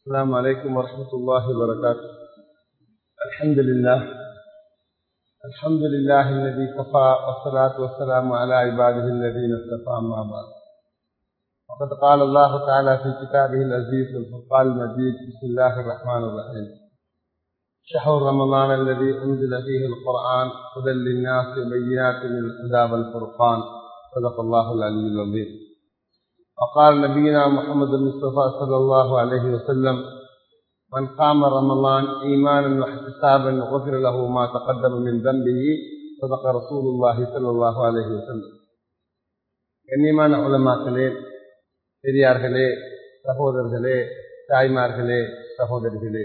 السلام عليكم ورحمة الله وبركاته الحمد لله الحمد لله الذي كفى والصلاة والسلام على عباده الذين اصطفى أما بعد وقد قال الله تعالى في كتابه العزيز والفرقان المجيد بسم الله الرحمن الرحيم شهر رمضان الذي أنزل فيه القرآن هدى للناس وبينات من الهدى والفرقان صدق الله العلي العظيم وقال نبينا محمد المصطفى صلى الله عليه وسلم من قام رمضان إيمانا واحتسابا غفر له ما تقدم من ذنبه صدق رسول الله صلى الله عليه وسلم கண்ணியமான உலமாக்களே பெரியார்களே சகோதரர்களே தாய்மார்களே சகோதரிகளே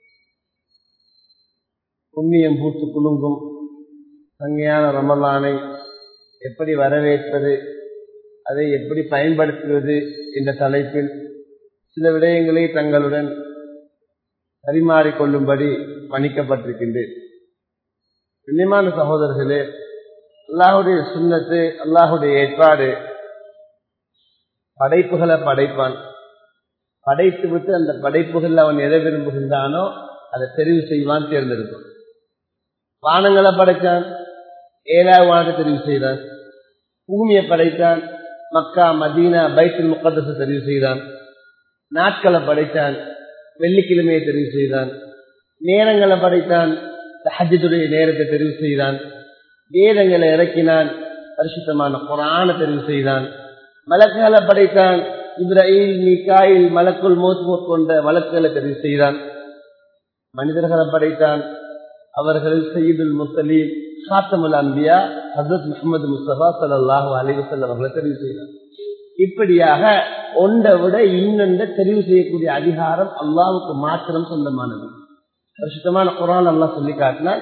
புண்ணியம் பூத்து குலுங்கும் சங்கையான ரமலானை எப்படி வரவேற்பது அதை எப்படி பயன்படுத்துவது என்ற தலைப்பில் சில விடயங்களை தங்களுடன் பரிமாறிக்கொள்ளும்படி பணிக்கப்பட்டிருக்கின்றேன் கண்ணியமான சகோதரர்களே அல்லாஹுடைய சுண்ணத்து அல்லாஹுடைய ஏற்பாடு படைப்புகளை படைப்பான் படைத்து விட்டு அந்த படைப்புகள் அவன் எதை விரும்புகின்றானோ அதை தெரிவு செய்வான் தேர்ந்தெடுப்பான் வானங்களை படைத்தான் ஏழாவது வானத்தை தெரிவு செய்தான் பூமியை படைத்தான் மக்கா மதீனா பைத்துல் முக்கத்தத்தை தெரிவு செய்தான் நாட்களை படைத்தான் வெள்ளிக்கிழமையை தெரிவு செய்தான் நேரங்களை படைத்தான் ஹஜ்ஜத்துடைய நேரத்தை தெரிவு செய்தான் வேதங்களை இறக்கினான் பரிசுத்தமான குரான தெரிவு செய்தான் மலக்குகளை படைத்தான் இப்ராஹில் மிகாயில் மலக்குள் மோத்து கொண்ட வழக்குகளை தெரிவு செய்தான் மனிதர்களை படைத்தான் அவர்களில் சயீதுல் முத்தலீம் சாத்தமுல் அம்பியா ஹசரத் முகமது முஸ்தபா சல்லாஹூ அலிவசல் அவர்களை தெரிவு செய்தார் இப்படியாக ஒன்றை விட இன்னொன்றை தெரிவு செய்யக்கூடிய அதிகாரம் அல்லாவுக்கு மாத்திரம் சொந்தமானது பரிசுத்தமான குரான் அல்லா சொல்லி காட்டினார்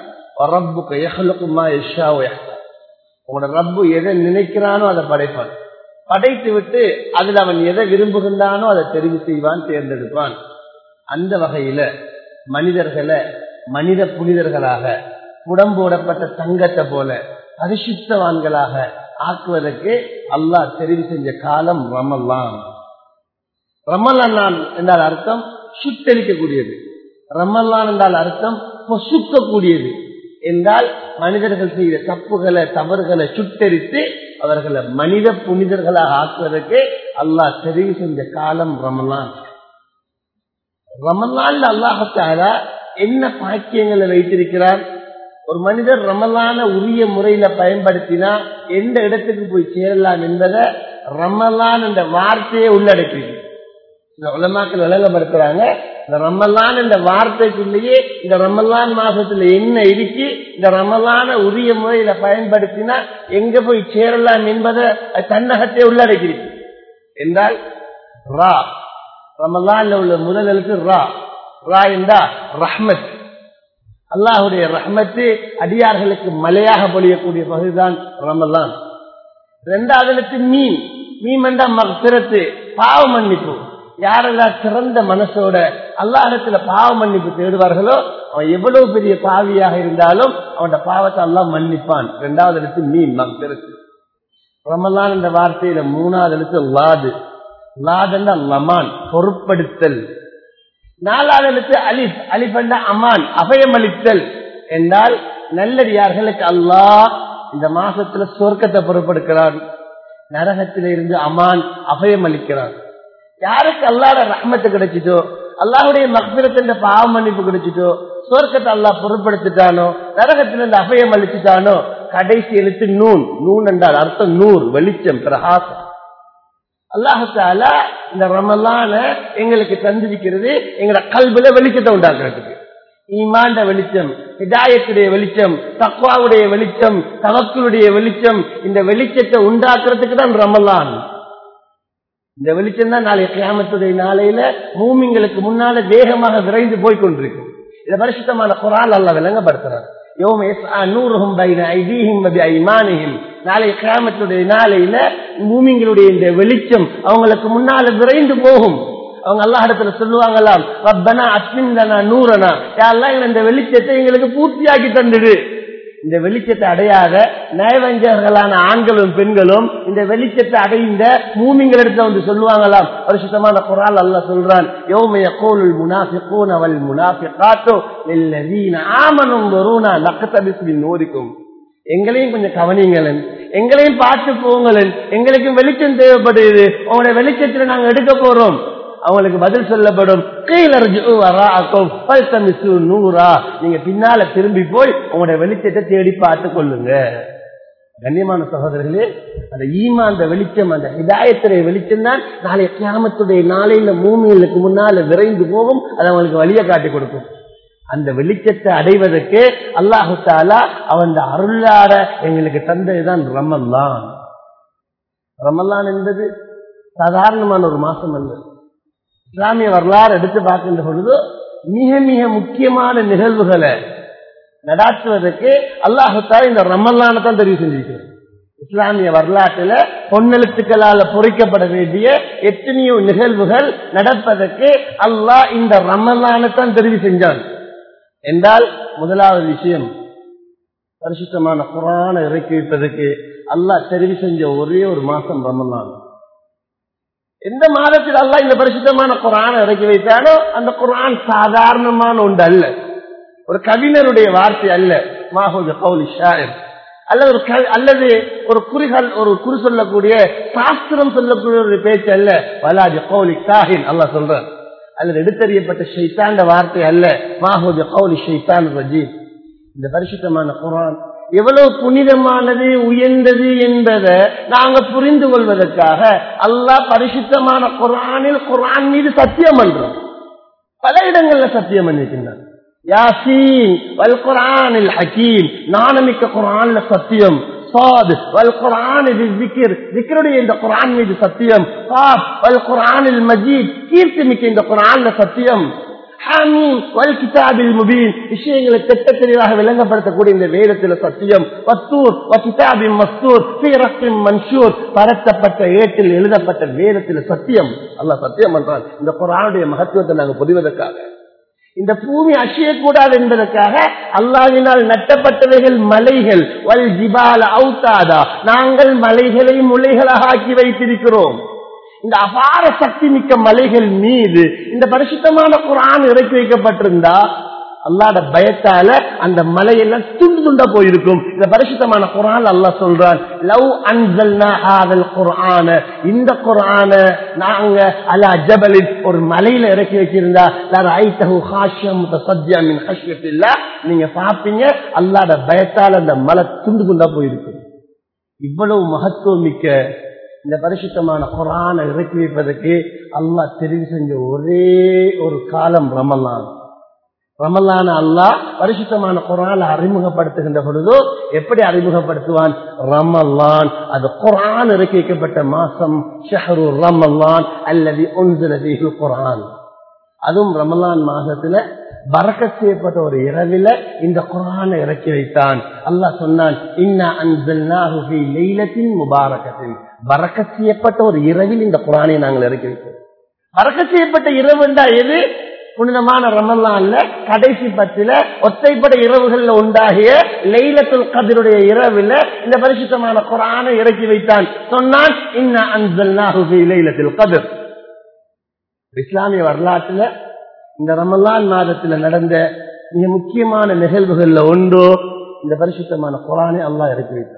உங்களோட ரப்பு எதை நினைக்கிறானோ அதை படைப்பான் படைத்து விட்டு அதில் அவன் எதை விரும்புகின்றானோ அதை தெரிவு செய்வான் தேர்ந்தெடுப்பான் அந்த வகையில மனிதர்களை மனித புனிதர்களாக புடம்போடப்பட்ட தங்கத்தை போல பரிசுத்தவான்களாக ஆக்குவதற்கு அல்லாஹ் தெரிவு செஞ்ச காலம் ரமல்லான் ரமல்லான் என்றால் அர்த்தம் சுட்டரிக்கக்கூடியது ரமல்லான் என்றால் அர்த்தம் பொசுக்கக்கூடியது என்றால் மனிதர்கள் செய்த தப்புகளை தவறுகளை சுட்டரித்து அவர்களை மனித புனிதர்களாக ஆக்குவதற்கு அல்லாஹ் தெரிவு செஞ்ச காலம் ரமலான் ரமலான் அல்லாஹால என்ன பாக்கியங்களை வைத்திருக்கிறார் ஒரு மனிதர் ரமலான உரிய முறையில பயன்படுத்தினா எந்த இடத்துக்கு போய் சேரலாம் என்பதை ரமலான் என்ற வார்த்தையை உள்ளடக்கிது இந்த உலமாக்கள் விளங்கப்படுத்துறாங்க இந்த ரமலான் என்ற வார்த்தைக்குள்ளேயே இந்த ரமலான் மாசத்துல என்ன இருக்கு இந்த ரமலான உரிய முறையில பயன்படுத்தினா எங்க போய் சேரலாம் என்பதை தன்னகத்தை உள்ளடக்கிருக்கு என்றால் ரா ரமலான்ல உள்ள முதல் எழுத்து ரா ரா என்றா ரஹ்மத் அல்லாஹுடைய ரஹ்மத்து அடியார்களுக்கு மலையாக பொழியக்கூடிய பகுதிதான் ரமலான் இரண்டாவது எழுத்து மீன் மீன் என்றா மகத்திரத்து பாவ மன்னிப்பு யாரெல்லாம் சிறந்த மனசோட அல்லாஹத்துல பாவ மன்னிப்பு தேடுவார்களோ அவன் எவ்வளவு பெரிய பாவியாக இருந்தாலும் அவனோட பாவத்தை எல்லாம் மன்னிப்பான் இரண்டாவது எழுத்து மீன் மகத்திரத்து ரமலான் என்ற வார்த்தையில மூணாவது எழுத்து லாது லாதண்டா லமான் பொருட்படுத்தல் நாலாவது எழுத்து அலிப் அலிப் என்ற அமான் அபயமளித்தல் என்றால் நல்லடியார்களுக்கு அல்லாஹ் இந்த மாசத்துல சொர்க்கத்தை பொருட்படுக்கிறான் நரகத்தில இருந்து அமான் அபயம் அளிக்கிறான் யாருக்கு அல்லாட ரஹ்மத்து கிடைச்சிட்டோ அல்லாஹுடைய மக்பிரத்தின் பாவ மன்னிப்பு கிடைச்சிட்டோ சொர்க்கத்தை அல்லாஹ் பொருட்படுத்திட்டானோ நரகத்திலிருந்து அபயம் அளிச்சுட்டானோ கடைசி எழுத்து நூன் நூன் என்றால் அர்த்தம் நூறு வெளிச்சம் பிரகாசம் அல்லாஹால இந்த ரமலான எங்களுக்கு தந்திருக்கிறது எங்களோட கல்வில வெளிச்சத்தை உண்டாக்குறதுக்கு ஈமாண்ட வெளிச்சம் ஹிதாயத்துடைய வெளிச்சம் தக்வாவுடைய வெளிச்சம் தவக்களுடைய வெளிச்சம் இந்த வெளிச்சத்தை உண்டாக்குறதுக்கு தான் ரமலான் இந்த வெளிச்சம் தான் நாளை கிராமத்துடைய நாளையில பூமிங்களுக்கு முன்னால வேகமாக விரைந்து போய்கொண்டிருக்கு இதை பரிசுத்தமான குரால் அல்ல விளங்கப்படுத்துறார் நாளை கிராமத்துடைய நாளையில பூமிங்களுடைய இந்த வெளிச்சம் அவங்களுக்கு முன்னால விரைந்து போகும் அவங்க அல்லா இடத்துல சொல்லுவாங்களாம் ரப்பனா அஸ்மின்லனா நூறனா யாரெல்லாம் இந்த வெளிச்சத்தை எங்களுக்கு பூர்த்தியாக்கி தந்துடு இந்த வெளிச்சத்தை அடையாத நயவஞ்சகர்களான ஆண்களும் பெண்களும் இந்த வெளிச்சத்தை அடைந்த மூமிங்கள் இடத்துல வந்து சொல்லுவாங்களாம் பரிசுத்தமான குரால் அல்ல சொல்றான் யோமய கோலுல் முனாஃபிகூன் அவள் முனாஃபிகாத்தோ இல்லதீன ஆமனும் வருணா நக்கத்தபிஸ்மின் நோரிக்கும் எங்களையும் கொஞ்சம் கவனிங்களன் எங்களையும் பார்த்து போங்களன் எங்களுக்கும் வெளிச்சம் தேவைப்படுது உங்களோட வெளிச்சத்துல நாங்க எடுக்க போறோம் அவங்களுக்கு பதில் சொல்லப்படும் நூறா நீங்க பின்னால திரும்பி போய் உங்களுடைய வெளிச்சத்தை தேடி பார்த்து கொள்ளுங்க கண்ணியமான சகோதரர்களே அந்த ஈமா அந்த வெளிச்சம் அந்த ஹிதாயத்துடைய வெளிச்சம் தான் நாளை கிராமத்துடைய நாளையில மூமிகளுக்கு முன்னால விரைந்து போகும் அது அவங்களுக்கு வழியை காட்டி கொடுக்கும் அந்த வெளிச்சத்தை அடைவதற்கு அல்லாஹு தாலா அவன் அருளார எங்களுக்கு தந்ததுதான் ரமல்லான் ரமல்லான் என்பது சாதாரணமான ஒரு மாசம் அல்ல இஸ்லாமிய வரலாறு எடுத்து பார்க்கின்ற பொழுது மிக மிக முக்கியமான நிகழ்வுகளை நடாற்றுவதற்கு அல்லாஹால இந்த ரமல்லான தான் தெரிவு செஞ்சிருக்கிறது இஸ்லாமிய வரலாற்றுல பொன்னெழுத்துக்களால பொறிக்கப்பட வேண்டிய எத்தனையோ நிகழ்வுகள் நடப்பதற்கு அல்லாஹ் இந்த ரமல்லான தான் தெரிவு செஞ்சான் என்றால் முதலாவது விஷயம் பரிசுத்தமான குரான இறக்கி வைப்பதற்கு அல்லாஹ் தெரிவு செஞ்ச ஒரே ஒரு மாசம் ரமல்லான் எந்த மாதத்தில் அல்ல இந்த பரிசுத்தமான குரான் இறக்கி வைத்தானோ அந்த குரான் சாதாரணமான ஒன்று அல்ல ஒரு கவிஞருடைய வார்த்தை அல்ல மாஹூஜ கௌலி ஷாயர் அல்லது ஒரு அல்லது ஒரு குறிகள் ஒரு குறி சொல்லக்கூடிய சாஸ்திரம் சொல்லக்கூடிய ஒரு பேச்சு அல்ல வலாஜ கௌலி காஹின் அல்ல சொல்றார் அல்லது எடுத்தறியப்பட்ட ஷைத்தாண்ட வார்த்தை அல்ல மாஹூஜ கௌலி ஷைத்தான் ரஜீப் இந்த பரிசுத்தமான குரான் எவ்வளவு புனிதமானது உயர்ந்தது என்பதை நாங்க புரிந்து கொள்வதற்காக அல்லாஹ் பரிசுத்தமான குரானில் குரான் மீது சத்தியம் பண்றோம் பல இடங்கள்ல சத்தியம் பண்ணிருக்கின்றார் யாசீன் வல் குரானில் ஹக்கீம் நாணமிக்க குரான்ல சத்தியம் சாத் வல் குரான் திக்கருடைய இந்த குரான் மீது சத்தியம் காப் வல் குரானில் மஜீத் கீர்த்தி மிக்க இந்த குரான்ல சத்தியம் விஷயங்களை திட்ட தெளிவாக விளங்கப்படுத்தக்கூடிய இந்த வேதத்தில் சத்தியம் வத்தூர் மஸ்தூர் மன்சூர் பரத்தப்பட்ட ஏட்டில் எழுதப்பட்ட வேதத்தில் சத்தியம் அல்ல சத்தியம் பண்றான் இந்த குரானுடைய மகத்துவத்தை நாங்கள் புரிவதற்காக இந்த பூமி அசையக்கூடாது என்பதற்காக அல்லாவினால் நட்டப்பட்டவைகள் மலைகள் வல் ஜிபால அவுத்தாதா நாங்கள் மலைகளை முளைகளாக ஆக்கி வைத்திருக்கிறோம் இந்த அபார சக்தி மிக்க மலைகள் மீது இந்த பரிசுத்தமான குரான் இறக்கி வைக்கப்பட்டிருந்தா அல்லாட பயத்தால அந்த மலையெல்லாம் துண்டு துண்டா போயிருக்கும் இந்த பரிசுத்தமான குரான் அல்லா சொல்றான் லவ் அன்சல் குரான இந்த குரான நாங்க அலா ஜபலில் ஒரு மலையில இறக்கி வச்சிருந்தா நீங்க பாப்பீங்க அல்லாட பயத்தால அந்த மலை துண்டு துண்டா போயிருக்கும் இவ்வளவு மகத்துவம் மிக்க இந்த பரிசுத்தமான குரானை இறக்கி வைப்பதற்கு அல்லாஹ் தெரிவு செஞ்ச ஒரே ஒரு காலம் ரமலான் ரமலான அல்லாஹ் பரிசுத்தமான குரானை அறிமுகப்படுத்துகின்ற பொழுதோ எப்படி அறிமுகப்படுத்துவான் ரமலான் அது குரான் இறக்கி வைக்கப்பட்ட மாசம் ஷஹரு ரமலான் அல்லது ஒன்றுலதிகு குரான் அதுவும் ரமலான் மாசத்துல பறக்க செய்யப்பட்ட ஒரு இரவில இந்த குரானை இறக்கி வைத்தான் அல்லாஹ் சொன்னான் இன்னா அன்பின் முபாரகத்தின் பறக்க செய்யப்பட்ட ஒரு இரவில் இந்த குரானை நாங்கள் இறக்கி வைத்தோம் பறக்க செய்யப்பட்ட இரவுண்டா எது புனிதமான ரமல்லான்ல கடைசி பத்தில ஒத்தைப்பட இரவுகள்ல உண்டாகிய லைலத்துல் கதிருடைய இரவுல இந்த பரிசுத்தமான குரானை இறக்கி வைத்தான் சொன்னான் இன்ன அன்சல்னாஹு லைலத்தில் கதிர் இஸ்லாமிய வரலாற்றுல இந்த ரமலான் மாதத்துல நடந்த மிக முக்கியமான நிகழ்வுகள்ல ஒன்றோ இந்த பரிசுத்தமான குரானை அல்லா இறக்கி வைத்தார்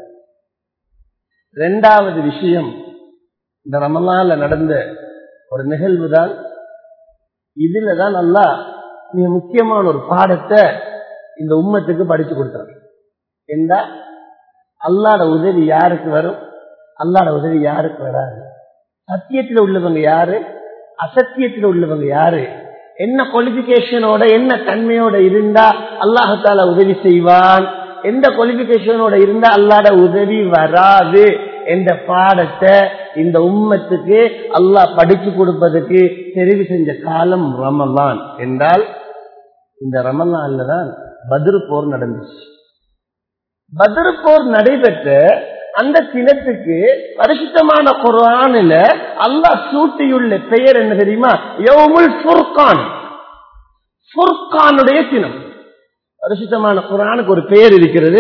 ரெண்டாவது விஷயம் இந்த ரமலான்ல நடந்த ஒரு நிகழ்வு தான் இதுல தான் நல்லா மிக முக்கியமான ஒரு பாடத்தை இந்த உம்மத்துக்கு படிச்சு கொடுத்தார் என்றா அல்லாட உதவி யாருக்கு வரும் அல்லாட உதவி யாருக்கு வராது சத்தியத்தில் உள்ளவங்க யாரு அசத்தியத்தில் உள்ளவங்க யாரு என்ன குவாலிபிகேஷனோட என்ன தன்மையோட இருந்தா அல்லாஹால உதவி செய்வான் எந்த குவாலிபிகேஷனோட இருந்தா அல்லாட உதவி வராது என்ற பாடத்தை இந்த உம்மத்துக்கு அல்லாஹ் படிச்சு கொடுப்பதற்கு தெரிவு செஞ்ச காலம் ரமலான் என்றால் இந்த ரமலான்ல தான் பதிரு போர் நடந்துச்சு பதிரு போர் நடைபெற்ற அந்த தினத்துக்கு பரிசுத்தமான குரானில அல்லாஹ் சூட்டியுள்ள பெயர் என்ன தெரியுமா யவுமுல் ஃபுர்கான் ஃபுர்கானுடைய தினம் பரிசுத்தமான குரானுக்கு ஒரு பெயர் இருக்கிறது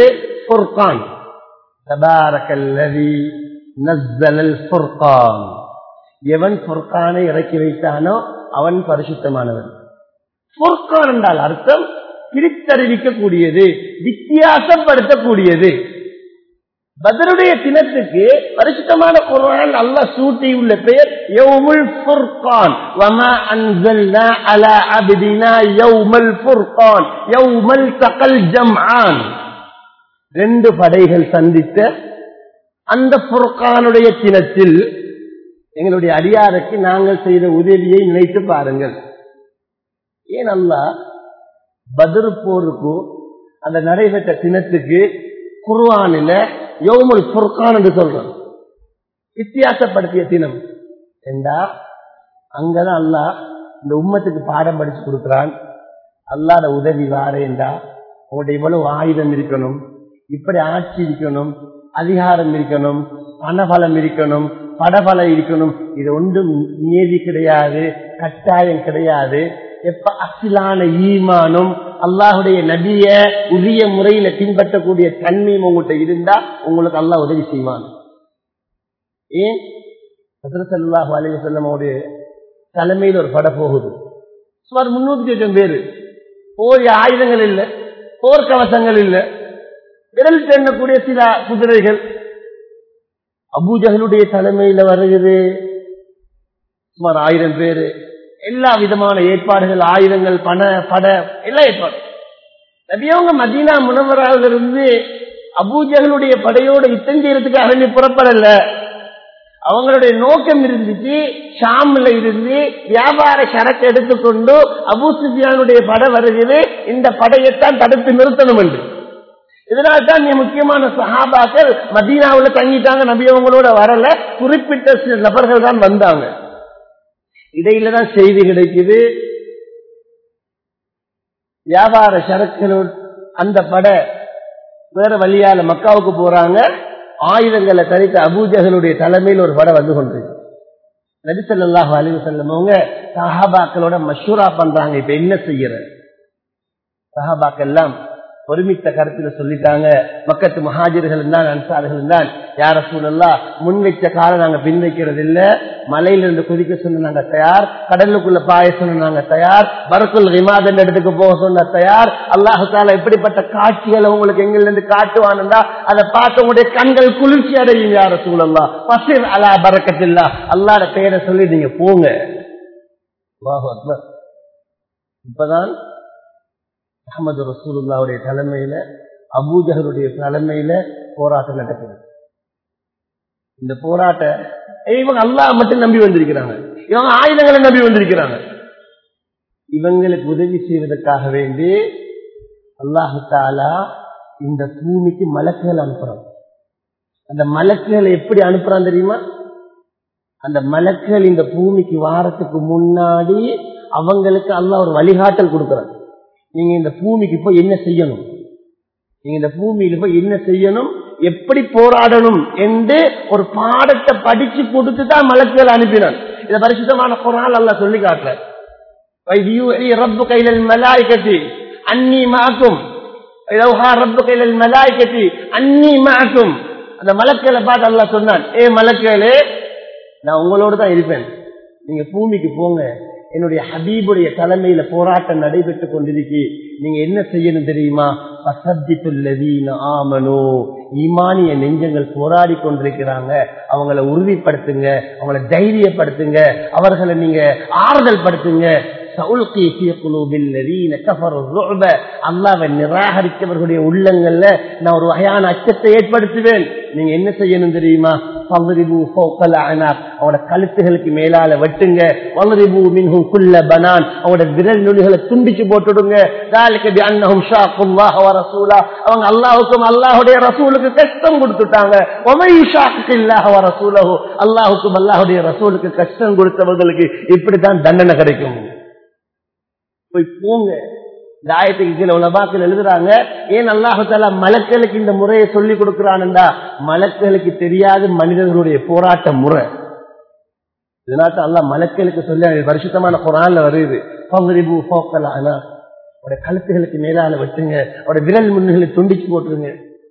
ஃபுர்கான் தபாரக்கல்லதி நஸ்ஸலல் ஃபுர்கான் எவன் ஃபுர்கானை இறக்கி வைத்தானோ அவன் பரிசுத்தமானவன் ஃபுர்கான் என்றால் அர்த்தம் பிரித்தறிவிக்கக்கூடியது வித்தியாசப்படுத்தக்கூடியது பதருடைய தினத்துக்கு பரிசுத்தமான குர்ஆன் அல்லாஹ் சூட்டியுள்ள பெயர் யௌமுல் ஃபுர்கான் வமா அன்ஸல்னா அலா அப்தினா யௌமல் ஃபுர்கான் யௌமல் தகல் ஜம்ஆன் ரெண்டு படைகள் சந்தித்த அந்த ஃபுர்கானுடைய தினத்தில் எங்களுடைய அடியாருக்கு நாங்கள் செய்த உதவியை நினைத்து பாருங்கள் ஏன் அல்லாஹ் பத்ரு போருக்கு அந்த நடைபெற்ற தினத்துக்கு குர்ஆனில யோமுல் ஃபுர்கான் என்று சொல்றோம் வித்தியாசப்படுத்திய தினம் என்றா அங்கதான் அல்லாஹ் இந்த உம்மத்துக்கு பாடம் படிச்சு கொடுக்கிறான் அல்லாத உதவி வாரேண்டா உங்கள்ட்ட இவ்வளவு ஆயுதம் இருக்கணும் இப்படி ஆட்சி இருக்கணும் அதிகாரம் இருக்கணும் பணபலம் இருக்கணும் படபலம் இருக்கணும் இது ஒன்றும் நியதி கிடையாது கட்டாயம் கிடையாது எப்ப அசிலான ஈமானும் அல்லாஹுடைய நபிய உரிய முறையில பின்பற்றக்கூடிய தன்மையும் உங்கள்கிட்ட இருந்தா உங்களுக்கு அல்லாஹ் உதவி செய்வான் ஏன் சல்லாஹு அலைய செல்லமோடைய தலைமையில் ஒரு பட போகுது சுமார் முன்னூத்தி லட்சம் பேரு போதிய ஆயுதங்கள் இல்லை போர்க்கவசங்கள் இல்லை விரல் தென்னக்கூடிய சில குதிரைகள் அபூஜகளுடைய தலைமையில வருகிறது சுமார் ஆயிரம் பேரு எல்லா விதமான ஏற்பாடுகள் ஆயுதங்கள் பண பட எல்லா ஏற்பாடு நபியவங்க மதீனா முனவராவிலிருந்து அபூஜகளுடைய படையோடு யுத்தம் செய்யறதுக்கு அரண்டி புறப்படல அவங்களுடைய நோக்கம் இருந்துச்சு ஷாம்ல இருந்து வியாபார சரக்கு எடுத்துக்கொண்டு அபூ சுஃபியானுடைய படை வருகிறது இந்த படையைத்தான் தடுத்து நிறுத்தணும் என்று இதனால்தான் நீ முக்கியமான சஹாபாக்கள் மதீனாவுல தங்கிட்டாங்க நபியவங்களோட வரல குறிப்பிட்ட சில நபர்கள் தான் வந்தாங்க இடையில தான் செய்தி கிடைக்குது வியாபார சரக்குகளோடு அந்த படை வேற வழியால மக்காவுக்கு போறாங்க ஆயுதங்களை தனித்த அபூஜகளுடைய தலைமையில் ஒரு படை வந்து கொண்டிருக்கு நபிசல்லாஹு அலிவு செல்லமவங்க சஹாபாக்களோட மஷூரா பண்றாங்க இப்ப என்ன செய்யற சஹாபாக்கள் எல்லாம் ஒருமித்த கருத்துல சொல்லிட்டாங்க மக்கத்து மகாஜர்கள் தான் அன்சார்கள் தான் யார சூழல்லா முன் வைச்ச காலம் நாங்க பின் வைக்கிறது இல்ல மலையில இருந்து குதிக்க சொன்ன நாங்க தயார் கடலுக்குள்ள பாய சொன்ன நாங்க தயார் பரக்குள் ரிமாதன் இடத்துக்கு போக சொன்ன தயார் அல்லாஹால எப்படிப்பட்ட காட்சிகளை உங்களுக்கு எங்கில இருந்து காட்டுவானுண்டா அதை பார்த்து உங்களுடைய கண்கள் குளிர்ச்சி அடையும் யார சூழல்லா பசிர் அலா பறக்கத்தில்லா அல்லாட பெயரை சொல்லி நீங்க போங்க இப்பதான் அகமது ரசூலுல்லாவுடைய தலைமையில அபூஜகருடைய தலைமையில போராட்டம் நடக்குது இந்த போராட்ட இவங்க அல்லாஹ் மட்டும் நம்பி வந்திருக்கிறாங்க இவங்க ஆயுதங்களை நம்பி வந்திருக்கிறாங்க இவங்களுக்கு உதவி செய்வதற்காக வேண்டி அல்லாஹு தாலா இந்த பூமிக்கு மலக்குகள் அனுப்புறான் அந்த மலக்குகளை எப்படி அனுப்புறான் தெரியுமா அந்த மலக்குகள் இந்த பூமிக்கு வாரத்துக்கு முன்னாடி அவங்களுக்கு அல்லாஹ் ஒரு வழிகாட்டல் கொடுக்கிறான் நீங்க இந்த பூமிக்கு போய் என்ன செய்யணும் நீங்க இந்த பூமியில போய் என்ன செய்யணும் எப்படி போராடணும் என்று ஒரு பாடத்தை படிச்சு கொடுத்து தான் மலக்குகள் அனுப்பினான் இதை பரிசுத்தமான குரான் அல்ல சொல்லி காட்டுற ரப்பு கையில் மலாய்கத்தி அன்னி மாக்கும் ரப்பு கையில் மலாய்கத்தி அன்னி மாக்கும் அந்த மலக்களை பார்த்து அல்ல சொன்னான் ஏ மலக்களே நான் உங்களோட தான் இருப்பேன் நீங்க பூமிக்கு போங்க என்னுடைய ஹபீபுடைய தலைமையில போராட்டம் நடைபெற்றுக் கொண்டிருக்கு நீங்க என்ன செய்யணும் தெரியுமா ஆமனோ ஈமானிய நெஞ்சங்கள் போராடி கொண்டிருக்கிறாங்க அவங்கள உறுதிப்படுத்துங்க அவங்கள தைரியப்படுத்துங்க அவர்களை நீங்க ஆறுதல் படுத்துங்க அல்லாவை நிராகரித்தவர்களுடைய உள்ளங்கள்ல நான் ஒரு வகையான அச்சத்தை ஏற்படுத்துவேன் நீங்க என்ன செய்யணும் தெரியுமா அவனோட கழுத்துகளுக்கு மேலால வெட்டுங்க வலரிபு மின்ஹும் குல்ல பனான் அவனோட விரல் நுனிகளை துண்டிச்சு போட்டுடுங்க அவங்க அல்லாஹுக்கும் அல்லாஹுடைய ரசூலுக்கு கஷ்டம் கொடுத்துட்டாங்க அல்லாஹுக்கும் அல்லாஹுடைய ரசூலுக்கு கஷ்டம் கொடுத்தவர்களுக்கு இப்படித்தான் தண்டனை கிடைக்கும் போய் போங்க இந்த ஆயத்துக்கு கீழே உலபாக்கள் எழுதுறாங்க ஏன் அல்லாஹால மலக்களுக்கு இந்த முறையை சொல்லி கொடுக்கிறான்டா மலக்களுக்கு தெரியாது மனிதர்களுடைய போராட்ட முறை இதனால அல்லா மலக்களுக்கு சொல்லி பரிசுத்தமான குரான்ல வருது பங்குரிபு போக்கலானா அவருடைய கழுத்துகளுக்கு மேலால வெட்டுங்க அவருடைய விரல் முன்னுகளை துண்டிச்சு போட்டுருங்க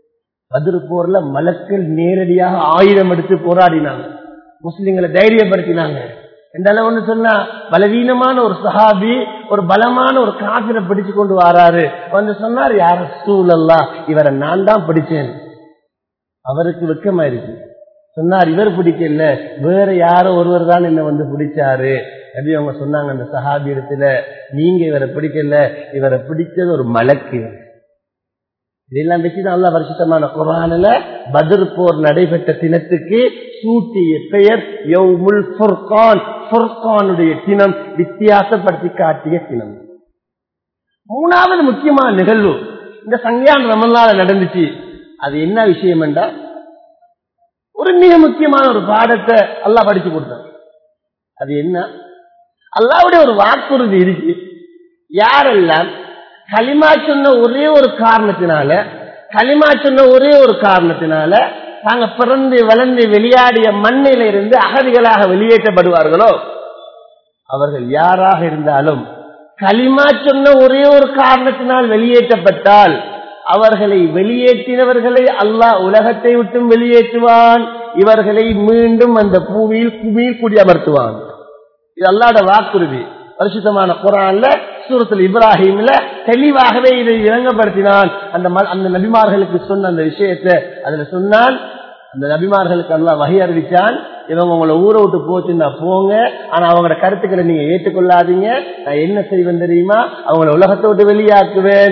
பதிரு போர்ல மலக்கள் நேரடியாக ஆயுதம் எடுத்து போராடினாங்க முஸ்லிம்களை தைரியப்படுத்தினாங்க எந்த அளவுன்னு சொன்னா பலவீனமான ஒரு சஹாபி ஒரு பலமான ஒரு காபிரை பிடிச்சு கொண்டு வராரு வந்து சொன்னார் யார சூழல்லா இவரை நான் தான் பிடிச்சேன் அவருக்கு வெக்கமாயிருக்கு சொன்னார் இவர் பிடிக்கல வேற யாரோ ஒருவர் தான் என்ன வந்து பிடிச்சாரு அப்படி அவங்க சொன்னாங்க அந்த சஹாபி இடத்துல நீங்க இவரை பிடிக்கல இவரை பிடிச்சது ஒரு மலக்கு இதெல்லாம் வச்சுதான் அல்ல வருஷத்தமான குரானில பதிர் போர் நடைபெற்ற தினத்துக்கு சூட்டிய பெயர் யௌமுல் ஃபுர்கான் ஃபுர்கானுடைய தினம் வித்தியாசப்படுத்தி காட்டிய தினம் மூணாவது முக்கியமான நிகழ்வு இந்த சங்கியான் ரமல்லால நடந்துச்சு அது என்ன விஷயம் என்றா ஒரு மிக முக்கியமான ஒரு பாடத்தை அல்லாஹ் படிச்சு கொடுத்தார் அது என்ன அல்லாவுடைய ஒரு வாக்குறுதி இருக்கு யாரெல்லாம் களிமா சொன்ன ஒரே ஒரு காரணத்தினால களிமா சொன்ன ஒரே ஒரு காரணத்தினால தாங்க பிறந்து வளர்ந்து வெளியாடிய மண்ணில இருந்து அகதிகளாக வெளியேற்றப்படுவார்களோ அவர்கள் யாராக இருந்தாலும் களிமா சொன்ன ஒரே ஒரு காரணத்தினால் வெளியேற்றப்பட்டால் அவர்களை வெளியேற்றினவர்களை அல்லாஹ் உலகத்தை விட்டும் வெளியேற்றுவான் இவர்களை மீண்டும் அந்த பூமியில் குமியில் குடியமர்த்துவான் இது அல்லாட வாக்குறுதி பரிசுத்தமான குரான்ல சூரத்தில் இப்ராஹிம்ல தெளிவாகவே இதை இறங்கப்படுத்தினான் அந்த அந்த நபிமார்களுக்கு சொன்ன அந்த விஷயத்தை அதுல சொன்னான் அந்த நபிமார்களுக்கு எல்லாம் வகை அறிவிச்சான் இவங்க உங்களை ஊரை விட்டு போச்சுன்னா போங்க ஆனா அவங்களோட கருத்துக்களை நீங்க ஏற்றுக்கொள்ளாதீங்க நான் என்ன செய்வேன் தெரியுமா அவங்கள உலகத்தை விட்டு வெளியாக்குவேன்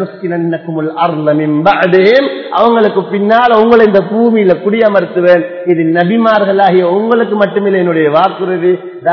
அவங்களுக்கு பின்னால் உங்களை இந்த பூமியில குடியமர்த்துவேன் இது நபிமார்களாகிய உங்களுக்கு மட்டுமில்லை என்னுடைய வாக்குறுதி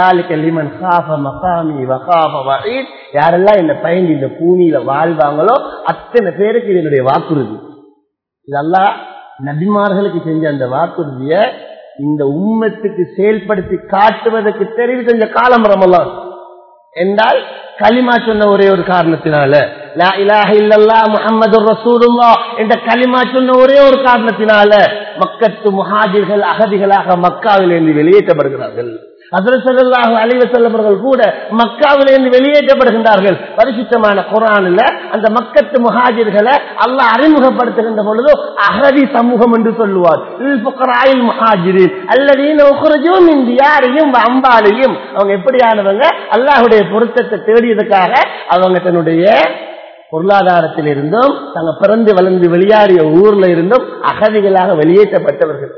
யாரெல்லாம் என்ன பயந்து இந்த பூமியில வாழ்வாங்களோ அத்தனை பேருக்கு இது என்னுடைய வாக்குறுதி இதெல்லாம் நபிமார்களுக்கு செஞ்ச அந்த வாக்குறுதிய இந்த உம்மத்துக்கு செயல்படுத்தி காட்டுவதற்கு தெரிவி செஞ்ச காலம் ரமலான் என்றால் களிமா சொன்ன ஒரே ஒரு காரணத்தினால லா இலாஹ இல்லல்லா முஹம்மது ரசூலுல்லா என்ற களிமா சொன்ன ஒரே ஒரு காரணத்தினால மக்கத்து முஹாஜிர்கள் அகதிகளாக மக்காவிலிருந்து வெளியேற்றப்படுகிறார்கள் அதரசல்லாஹு அலைவ செல்லவர்கள் கூட மக்காவிலிருந்து வெளியேற்றப்படுகின்றார்கள் பரிசுத்தமான குரானில் அந்த மக்கத்து முஹாஜிர்களை அல்லாஹ் அறிமுகப்படுத்துகின்ற பொழுது அகதி சமூகம் என்று சொல்லுவார் முஹாஜிரின் அல்லதையும் இந்தியாரையும் அம்பாலையும் அவங்க எப்படியானவங்க அல்லாஹுடைய பொருத்தத்தை தேடியதுக்காக அவங்க தன்னுடைய பொருளாதாரத்தில் இருந்தும் தங்க பிறந்து வளர்ந்து வெளியாறிய ஊர்ல இருந்தும் அகதிகளாக வெளியேற்றப்பட்டவர்கள்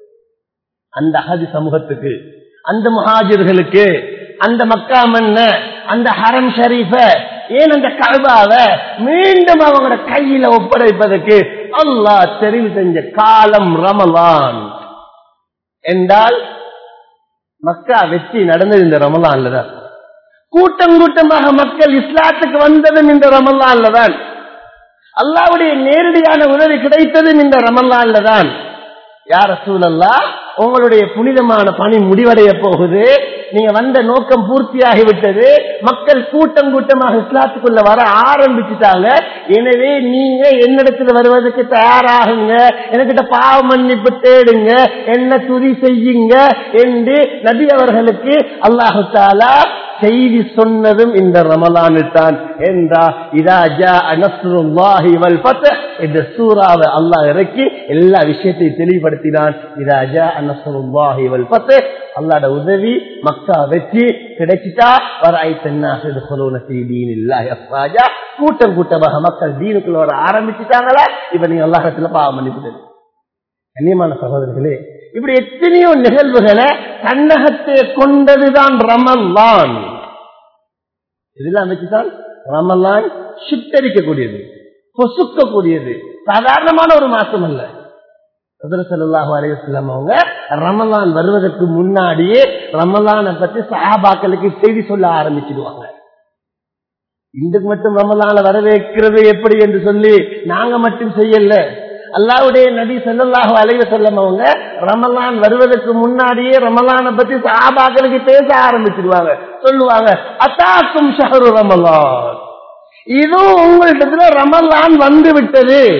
அந்த அகதி சமூகத்துக்கு அந்த முஹாஜிர்களுக்கு அந்த மக்கா மண்ண அந்த ஹரம் ஷரீஃப ஏன் அந்த கல்வாவ மீண்டும் அவங்களோட கையில ஒப்படைப்பதற்கு அல்லாஹ் தெரிவு செஞ்ச காலம் ரமலான் என்றால் மக்கா வெற்றி நடந்தது இந்த ரமலான்ல தான் கூட்டம் கூட்டமாக மக்கள் இஸ்லாத்துக்கு வந்ததும் இந்த ரமல்லான்ல தான் அல்லாவுடைய நேரடியான உதவி கிடைத்ததும் இந்த ரமல்லான்ல தான் யார சூழல்லா உங்களுடைய புனிதமான பணி முடிவடைய போகுது நீங்க வந்த நோக்கம் பூர்த்தியாகி விட்டது மக்கள் கூட்டம் கூட்டமாக இஸ்லாத்துக்குள்ள வர ஆரம்பிச்சுட்டாங்க எனவே நீங்க என்னிடத்துல வருவதற்கு தயாராகுங்க என்கிட்ட பாவ மன்னிப்பு தேடுங்க என்ன துதி செய்யுங்க என்று நபி அவர்களுக்கு அல்லாஹு தாலா செய்தி சொன்னதும் இந்த ரமலானு தான் என்றா இதா ஜா அனஸ்ருல்லாஹி வல் ஃபத்ஹ் இந்த சூறாவை அல்லாஹ் இறக்கி எல்லா விஷயத்தையும் தெளிவுபடுத்தினான் இதா ஜா அனஸ்ருல்லாஹி வல் ஃபத்ஹ் அல்லாஹ்ட உதவி மக்கா வெற்றி கிடைச்சிட்டா வராய் தென்னாசி துخلون في دين الله افواجا கூட்டம் கூட்டமாக மக்கள் தீனுக்குள்ள வர ஆரம்பிச்சிட்டாங்களா இப்ப நீங்க அல்லாஹ்விடத்துல பாவம் மன்னிப்பு கண்ணியமான சகோதரர்களே இப்படி எத்தனையோ நிகழ்வுகளை தன்னகத்தை கொண்டதுதான் ரமல்லான் இதெல்லாம் வச்சுதான் ரமல்லான் சுட்டரிக்கக்கூடியது பொசுக்கக்கூடியது சாதாரணமான ஒரு மாசம் அல்ல சல்லாஹு அலையம் அவங்க ரமலான் வருவதற்கு முன்னாடியே ரமலானை பத்தி சஹாபாக்களுக்கு செய்தி சொல்ல ஆரம்பிச்சிடுவாங்க இன்றைக்கு மட்டும் ரமலான வரவேற்கிறது எப்படி என்று சொல்லி நாங்க மட்டும் செய்யல அல்லாவுடைய நபி செல்லல்லாஹு அலைவ செல்லம் அவங்க ரமலான் வருவதற்கு முன்னாடியே ரமலானை பத்தி சாபாக்களுக்கு பேச ஆரம்பிச்சிருவாங்க சொல்லுவாங்க அத்தாக்கும் ஷஹரு ரமலான் இதுவும் உங்கள்கிட்ட ரமலான் வந்து விட்டது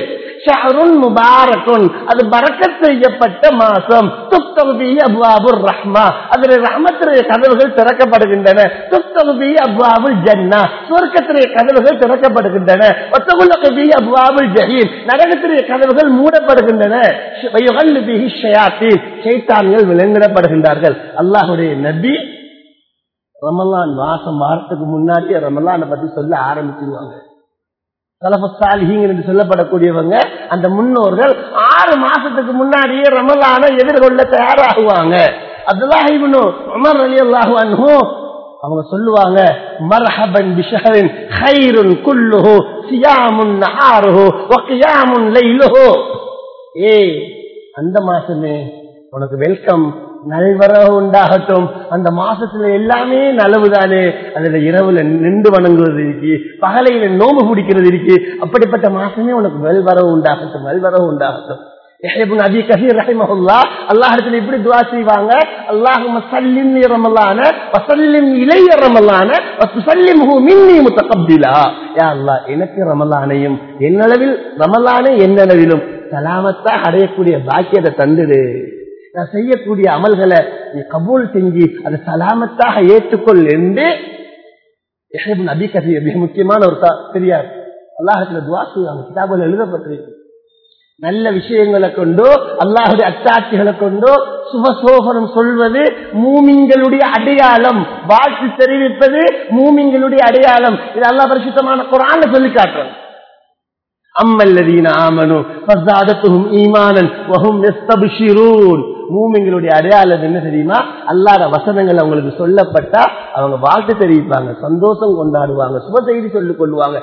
ஷஹருன் முபாரக்குன் அது பரக்கத் செய்யப்பட்ட மாசம் துப்தகுபி அப்வாபுர் ரஹ்மா அதில் ரஹ்மத்துடைய கதவுகள் திறக்கப்படுகின்றன துப்தகுபி அப்வாபுல் ஜன்னா சுவர்க்கத்துடைய கதவுகள் திறக்கப்படுகின்றன ஒத்தகுல்லகுபி அப்வாபுல் ஜஹீம் நரகத்துடைய கதவுகள் மூடப்படுகின்றன வயுகல்லு பிஹி ஷயாத்தீன் ஷைத்தான்கள் விலங்கிடப்படுகின்றார்கள் அல்லாஹுடைய நபி ரமலான் மாசம் வாரத்துக்கு முன்னாடியே ரமலானை பத்தி சொல்ல ஆரம்பிச்சிருவாங்க தலபஸ்தாலிஹிங்க என்று சொல்லப்படக்கூடியவங்க அந்த முன்னோர்கள் ஆறு மாசத்துக்கு முன்னாடியே ரமலான எதிர்கொள்ள தயாராகுவாங்க அப்துல்லாஹிபுனு உமர் அலி அல்லாஹு அன்ஹு அவங்க சொல்லுவாங்க மர்ஹபன் பிஷஹரின் ஹைருன் குல்லுஹு சியாமுன் நஹாருஹு வக்கியாமுன் லைலுஹு ஏய் அந்த மாசமே உனக்கு வெல்கம் நல்வரவு உண்டாகட்டும் அந்த மாசத்துல எல்லாமே நலவுதானே அதுல இரவுல நின்று வணங்குவது இருக்கு பகலையில நோம்பு பிடிக்கிறது இருக்கு அப்படிப்பட்ட மாசமே உனக்கு வெல்வரவு உண்டாகட்டும் வெல்வரவு உண்டாகட்டும் அபி கசீர் ரஹிமஹுல்லா அல்லாஹிடத்துல இப்படி துவா செய்வாங்க அல்லாஹும் சல்லிம் ரமலான வசல்லிம் இளைய ரமலான வசல்லிம்ஹு மின்னி முத்தகப்பிலா யா அல்லாஹ் எனக்கு ரமலானையும் என்னளவில் ரமலானை என்னளவிலும் சலாமத்தா அடையக்கூடிய பாக்கியத்தை தந்துடு நான் செய்யக்கூடிய அமல்களை நீ கபூல் செஞ்சு அதை சலாமத்தாக ஏற்றுக்கொள் என்று நபி கசீர் மிக முக்கியமான ஒரு பெரியார் அல்லாஹத்துல துவா செய்வாங்க கிதாபில் எழுதப்பட்டிருக்கு நல்ல விஷயங்களை கொண்டோ அல்லாஹுடைய அத்தாட்சிகளை கொண்டோ சுபசோபனம் சொல்வது மூமிங்களுடைய அடையாளம் வாழ்த்து தெரிவிப்பது மூமிங்களுடைய அடையாளம் இது அல்லா பரிசுத்தமான குரான சொல்லி காட்டுறோம் அம்மல்லதீன ஆமனு ஃபஸாதத்துஹும் ஈமானன் வஹும் யஸ்தப்ஷிரூன் மூமிங்களுடைய அடையாளம் என்ன தெரியுமா அல்லாத வசனங்கள் அவங்களுக்கு சொல்லப்பட்டா அவங்க வாழ்த்து தெரிவிப்பாங்க சந்தோஷம் கொண்டாடுவாங்க சுப செய்தி சொல்லிக் கொள்வாங்க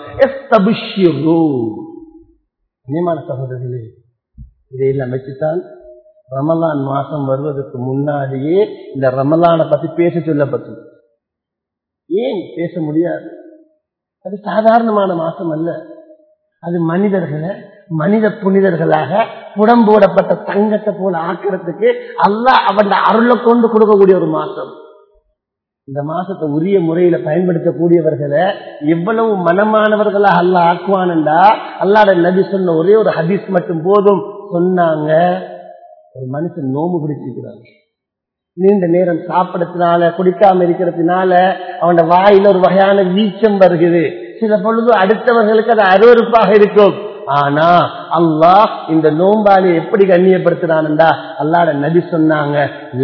நியமான சகோதரர்களே இதையெல்லாம் வச்சுத்தான் ரமலான் மாசம் வருவதற்கு முன்னாடியே இந்த ரமலானை பத்தி பேச சொல்லப்பட்டது ஏன் பேச முடியாது அது சாதாரணமான மாசம் அல்ல அது மனிதர்களை மனித புனிதர்களாக புடம்போடப்பட்ட தங்கத்தை போல ஆக்கிறதுக்கு அல்ல அவன் அருளை கொண்டு கொடுக்கக்கூடிய ஒரு மாசம் இந்த மாசத்தை உரிய முறையில பயன்படுத்தக்கூடியவர்களை எவ்வளவு மனமானவர்களாக அல்ல ஆக்குவான்டா அல்லாட நபி சொன்ன ஒரே ஒரு ஹதீஸ் மட்டும் போதும் சொன்னாங்க ஒரு மனுஷன் நோம்பு பிடிச்சிருக்கிறாங்க நீண்ட நேரம் சாப்பிடறதுனால குடிக்காம இருக்கிறதுனால அவனோட வாயில ஒரு வகையான வீச்சம் வருகிறது சில பொழுது அடுத்தவர்களுக்கு அது அருவறுப்பாக இருக்கும் ஆனா அல்லாஹ் இந்த நோம்பாளி எப்படி கண்ணியப்படுத்துறான்டா அல்லாட நபி சொன்னாங்க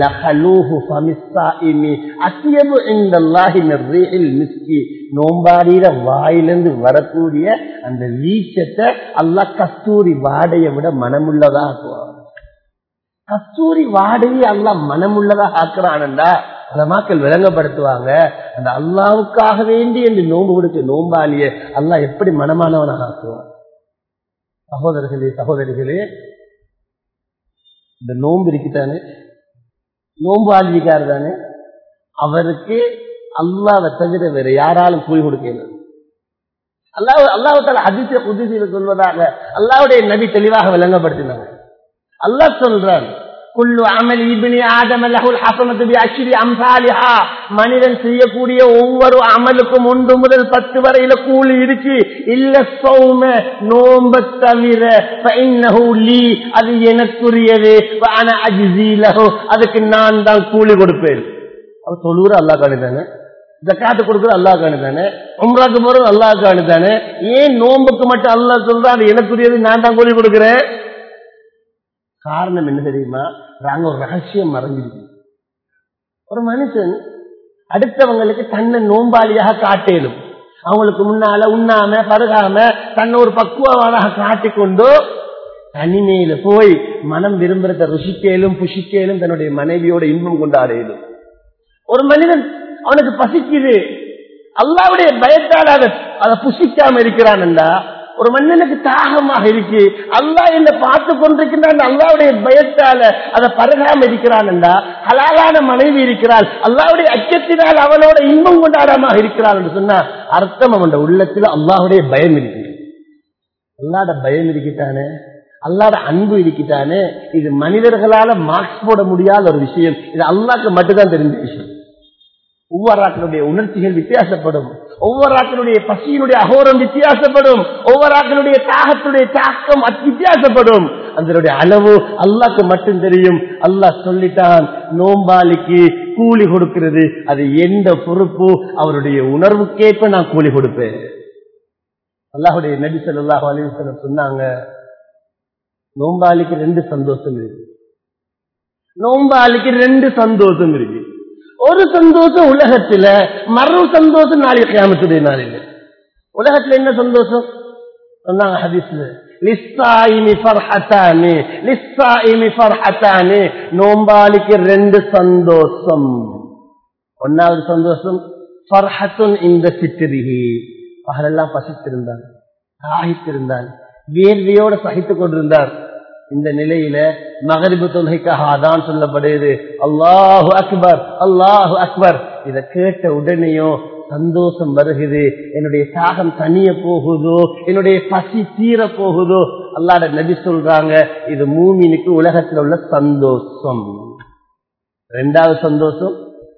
நோம்பாடியில வாயிலிருந்து வரக்கூடிய அந்த வீச்சத்தை அல்லாஹ் கஸ்தூரி வாடையை விட மனமுள்ளதா ஆக்குவான் கஸ்தூரி வாடையை அல்லாஹ் மனமுள்ளதா ஆக்குறான்டா அந்த மக்கள் விளங்கப்படுத்துவாங்க அந்த அல்லாவுக்காக வேண்டி என்று நோன்பு கொடுத்த நோம்பாளிய அல்லாஹ் எப்படி மனமானவனாக ஆக்குவான் சகோதரர்களே சகோதரிகளே இந்த நோன்பு இருக்குதானே நோன்பு ஆள்விக்காரு தானே அவருக்கு அல்லாவை தவிர வேற யாராலும் கூலி கொடுக்கல அல்லாஹ் அல்லாஹால அதிசய புதிசியில சொல்வதாக அல்லாவுடைய நபி தெளிவாக விளங்கப்படுத்தினாங்க அல்லாஹ் சொல்றான் குல்லு அமல் இபினி ஆதம் லஹுல் ஹசனத்து பி அஷ்ரி அம்சாலிஹா மனிதன் செய்யக்கூடிய ஒவ்வொரு அமலுக்கும் ஒன்று முதல் பத்து வரையில கூலி இருக்கு இல்ல சௌம நோம்ப தவிர ஃபஇன்னஹு லீ அது எனக்குரியது வ அன அஜ்ஸி லஹு அதுக்கு நான் தான் கூலி கொடுப்பேன் அது தொழுகிற அல்லாஹ் காணுதானே ஜக்காத்து கொடுக்குற அல்லாஹ் காணுதானே உம்ராக்கு போறது அல்லாஹ் காணுதானே ஏன் நோம்புக்கு மட்டும் அல்லாஹ் சொல்றான் அது எனக்குரியது நான் தான் கூலி கொடுக்கிறேன் காரணம் என்ன தெரியுமா நாங்க ஒரு ரகசியம் மறைஞ்சிருக்கு ஒரு மனுஷன் அடுத்தவங்களுக்கு தன்னை நோம்பாளியாக காட்டேனும் அவங்களுக்கு முன்னால உண்ணாம பருகாம தன்னை ஒரு பக்குவமாக காட்டிக்கொண்டு தனிமையில போய் மனம் விரும்புறத ருசிக்கேலும் புஷிக்கேலும் தன்னுடைய மனைவியோட இன்பம் கொண்டாடேலும் ஒரு மனிதன் அவனுக்கு பசிக்குது அல்லாவுடைய பயத்தால் அதை அதை புசிக்காம இருக்கிறான்டா ஒரு மனிதனுக்கு தாகமாக இருக்கு அல்லா என்ன பார்த்து கொண்டிருக்கின்றான் அல்லாவுடைய பயத்தால அதை பருகாம இருக்கிறான்டா ஹலாலான மனைவி இருக்கிறாள் அல்லாவுடைய அச்சத்தினால் அவனோட இன்பம் கொண்டாடாம இருக்கிறாள் என்று சொன்னா அர்த்தம் அவன் உள்ளத்துல அல்லாவுடைய பயம் இருக்கு அல்லாட பயம் இருக்கிட்டானே அல்லாட அன்பு இருக்கிட்டானே இது மனிதர்களால மார்க்ஸ் போட முடியாத ஒரு விஷயம் இது அல்லாக்கு மட்டும்தான் தெரிஞ்ச விஷயம் ஒவ்வொரு உணர்ச்சிகள் வித்தியாசப்படும் ஒவ்வொரு ஆக்களுடைய பசியினுடைய அகோரம் வித்தியாசப்படும் ஒவ்வொரு ஆக்களுடைய தாகத்துடைய தாக்கம் அத் வித்தியாசப்படும் அதனுடைய அளவு அல்லாக்கு மட்டும் தெரியும் அல்லாஹ் சொல்லிட்டான் நோம்பாளிக்கு கூலி கொடுக்கிறது அது எந்த பொறுப்பு அவருடைய உணர்வுக்கேற்ப நான் கூலி கொடுப்பேன் அல்லாஹுடைய நபி ஸல்லல்லாஹு அலைஹி வஸல்லம் சொன்னாங்க நோம்பாளிக்கு ரெண்டு சந்தோஷம் இருக்கு நோம்பாளிக்கு ரெண்டு சந்தோஷம் இருக்கு ஒரு சந்தோஷம் உலகத்துல மறு சந்தோஷம் நாளைக்கு கியாமத்துடைய நாளில் உலகத்துல என்ன சந்தோஷம் சொன்னாங்க ஹதீஸ்ல லிஸ்ஸாயிமி ஃபர்ஹத்தானி லிஸ்ஸாயிமி ஃபர்ஹத்தானி நோம்பாளிக்கு ரெண்டு சந்தோஷம் ஒன்னாவது சந்தோஷம் ஃபர்ஹத்துன் இந்த சித்திரிகி பகலெல்லாம் பசித்திருந்தான் தாகித்திருந்தான் வேர்வையோட சகித்துக் கொண்டிருந்தார் இந்த நிலையில மகரிபு தொல்கைக்காக அதான் சொல்லப்படுது அல்லாஹு அக்பர் அல்லாஹு அக்பர் இத கேட்ட உடனேயோ சந்தோஷம் வருகுது என்னுடைய தாகம் தனிய போகுதோ என்னுடைய பசி தீர போகுதோ அல்லாட நபி சொல்றாங்க இது மூமினுக்கு உலகத்தில் உள்ள சந்தோஷம் ரெண்டாவது சந்தோஷம்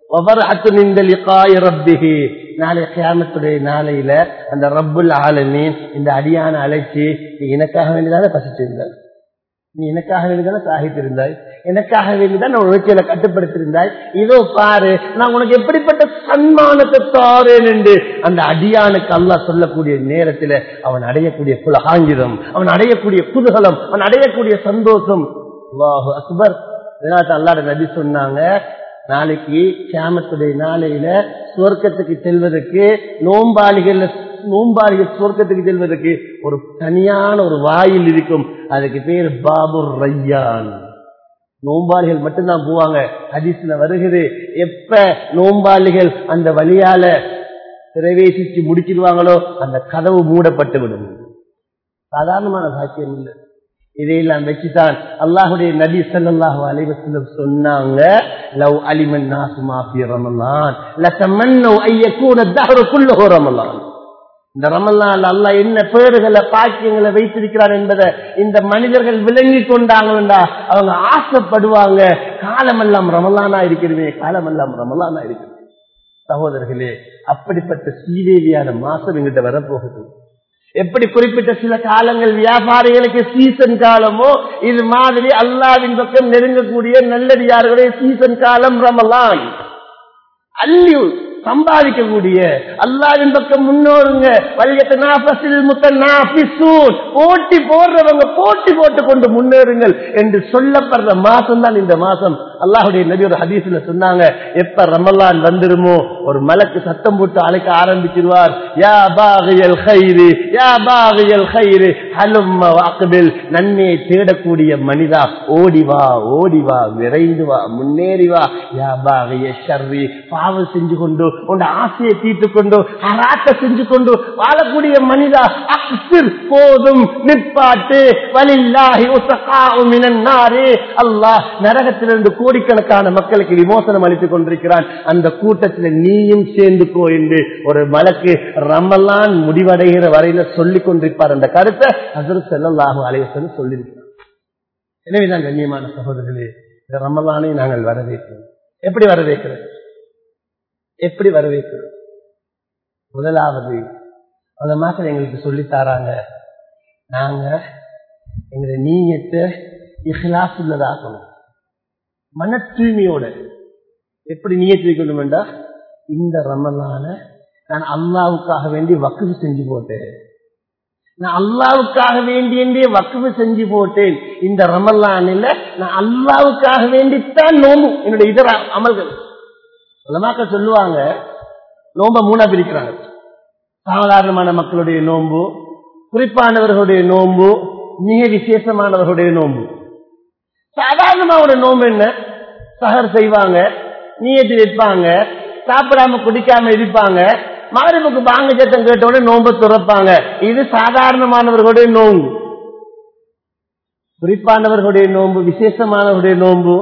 நாளை கியாமத்துடைய நாளையில அந்த ரப்புல் ஆலமீன் இந்த அடியான அழைச்சி நீ எனக்காக வேண்டியதான பசிச்சிருந்தாய் நீ எனக்காக வேண்டியதான சாகித்திருந்தாய் எனக்காக வேண்டிதான் நான் உழைச்சியில கட்டுப்படுத்திருந்தாய் இதோ பாரு நான் உனக்கு எப்படிப்பட்ட சன்மானத்தை தாரேன் என்று அந்த அடியானுக்கு அல்லாஹ் சொல்லக்கூடிய நேரத்தில் அவன் அடையக்கூடிய புலகாங்கிதம் அவன் அடையக்கூடிய குதூகலம் அவன் அடையக்கூடிய சந்தோஷம் அல்லாஹு அக்பர் இதனால அல்லாட நபி சொன்னாங்க நாளைக்கு கியாமத்துடைய நாளையில சுவர்க்கத்துக்கு செல்வதற்கு நோம்பாளிகள் நோம்பாளிகள் சுவர்க்கத்துக்கு செல்வதற்கு ஒரு தனியான ஒரு வாயில் இருக்கும் அதுக்கு பேர் பாபு ரையான் நோம்பாளிகள் மட்டும்தான் போவாங்க ஹதீஸ்ல வருகிறது எப்ப நோம்பாளிகள் அந்த வழியால பிரவேசிச்சு முடிச்சிடுவாங்களோ அந்த கதவு மூடப்பட்டு விடும் சாதாரணமான சாக்கியம் இல்லை இதையெல்லாம் வச்சுதான் அல்லாஹுடைய நபி ஸல்லல்லாஹு அலைஹி வஸல்லம் சொன்னாங்க லவ் அலிமன் நாசு மா ஃபீ ரமலான் லதமன்னு ஐ யகூன தஹ்ரு குல்லுஹு ரமலான் இந்த ரமலான் அல்லாஹ் என்ன பேறுகளை பாக்கியங்களை வைத்திருக்கிறார் என்பதை இந்த மனிதர்கள் விளங்கி கொண்டாங்கன்னா அவங்க ஆசைப்படுவாங்க காலமெல்லாம் ரமலானா இருக்கிறது காலமெல்லாம் ரமலானா இருக்கிறது சகோதரர்களே அப்படிப்பட்ட சீதேவியான மாசம் எங்கிட்ட வரப்போகுது எப்படி குறிப்பிட்ட சில காலங்கள் வியாபாரிகளுக்கு சீசன் காலமோ இது மாதிரி அல்லாவின் பக்கம் நெருங்கக்கூடிய நல்லடியார்களுடைய சீசன் காலம் ரமலான் அள்ளி சம்பாதிக்கக்கூடிய அல்லாவின் பக்கம் முன்னோருங்க போட்டி போடுறவங்க போட்டி போட்டு கொண்டு முன்னேறுங்கள் என்று சொல்லப்படுற மாசம் தான் இந்த மாசம் அல்லாஹுடைய நபி ஒரு ஹதீஸ்ல சொன்னாங்க எப்ப ரமலான் வந்துருமோ ஒரு மலக்கு சத்தம் போட்டு அழைக்க ஆரம்பிச்சிருவார் யா பாகியல் ஹைரு யா பாகியல் ஹைரு ஹலும்ம வாக்குபில் நன்மையை தேடக்கூடிய மனிதா ஓடி வா ஓடி வா விரைந்து வா முன்னேறி வா யா பாகிய ஷர்ரி பாவம் செஞ்சு கொண்டு உன் ஆசையை தீர்த்து கொண்டு ஹராத்த செஞ்சு கொண்டு வாழக்கூடிய மனிதா அக்சிர் போதும் நிற்பாட்டு வலில்லாஹி உசகாவுமினாரே அல்லாஹ் நரகத்திலிருந்து கோடிக்கணக்கான மக்களுக்கு விமோசனம் அளித்துக் கொண்டிருக்கிறான் அந்த கூட்டத்தில் நீயும் சேர்ந்துக்கோ என்று ஒரு மலக்கு ரமலான் முடிவடைகிற வரையில சொல்லிக் கொண்டிருப்பார் அந்த கருத்தை ஹசரத் செல்லல்லாஹு அலைவசன் சொல்லியிருக்கிறார் எனவேதான் கண்ணியமான சகோதரர்களே இந்த ரமலானை நாங்கள் வரவேற்கிறோம் எப்படி வரவேற்கிறோம் எப்படி வரவேற்கிறோம் முதலாவது அந்த மக்கள் எங்களுக்கு சொல்லி தராங்க நாங்க எங்களுடைய நீயத்தை இஹ்லாஸ் உள்ளதாக்கணும் மன தூய்மையோட எப்படி நீயத்து வைக்கணும் என்றா இந்த ரமலான நான் அல்லாவுக்காக வேண்டி வக்குவு செஞ்சு போட்டேன் நான் அல்லாவுக்காக வேண்டிய வக்குவு செஞ்சு போட்டேன் இந்த ரமலானில் நான் அல்லாவுக்காக வேண்டித்தான் நோம்பு என்னுடைய இதர அமல்கள் உலமாக்கள் சொல்லுவாங்க நோம்ப மூணா பிரிக்கிறாங்க சாதாரணமான மக்களுடைய நோன்பு குறிப்பானவர்களுடைய நோன்பு மிக விசேஷமானவர்களுடைய நோன்பு சாதாரணமாவோட நோம்பு என்ன சகர் செய்வாங்க நீயத்து வைப்பாங்க சாப்பிடாம குடிக்காம இருப்பாங்க மகரிப்புக்கு பாங்க சத்தம் கேட்டோட நோன்பு துறப்பாங்க இது சாதாரணமானவர்களுடைய நோன்பு குறிப்பானவர்களுடைய நோன்பு விசேஷமானவர்களுடைய நோன்பு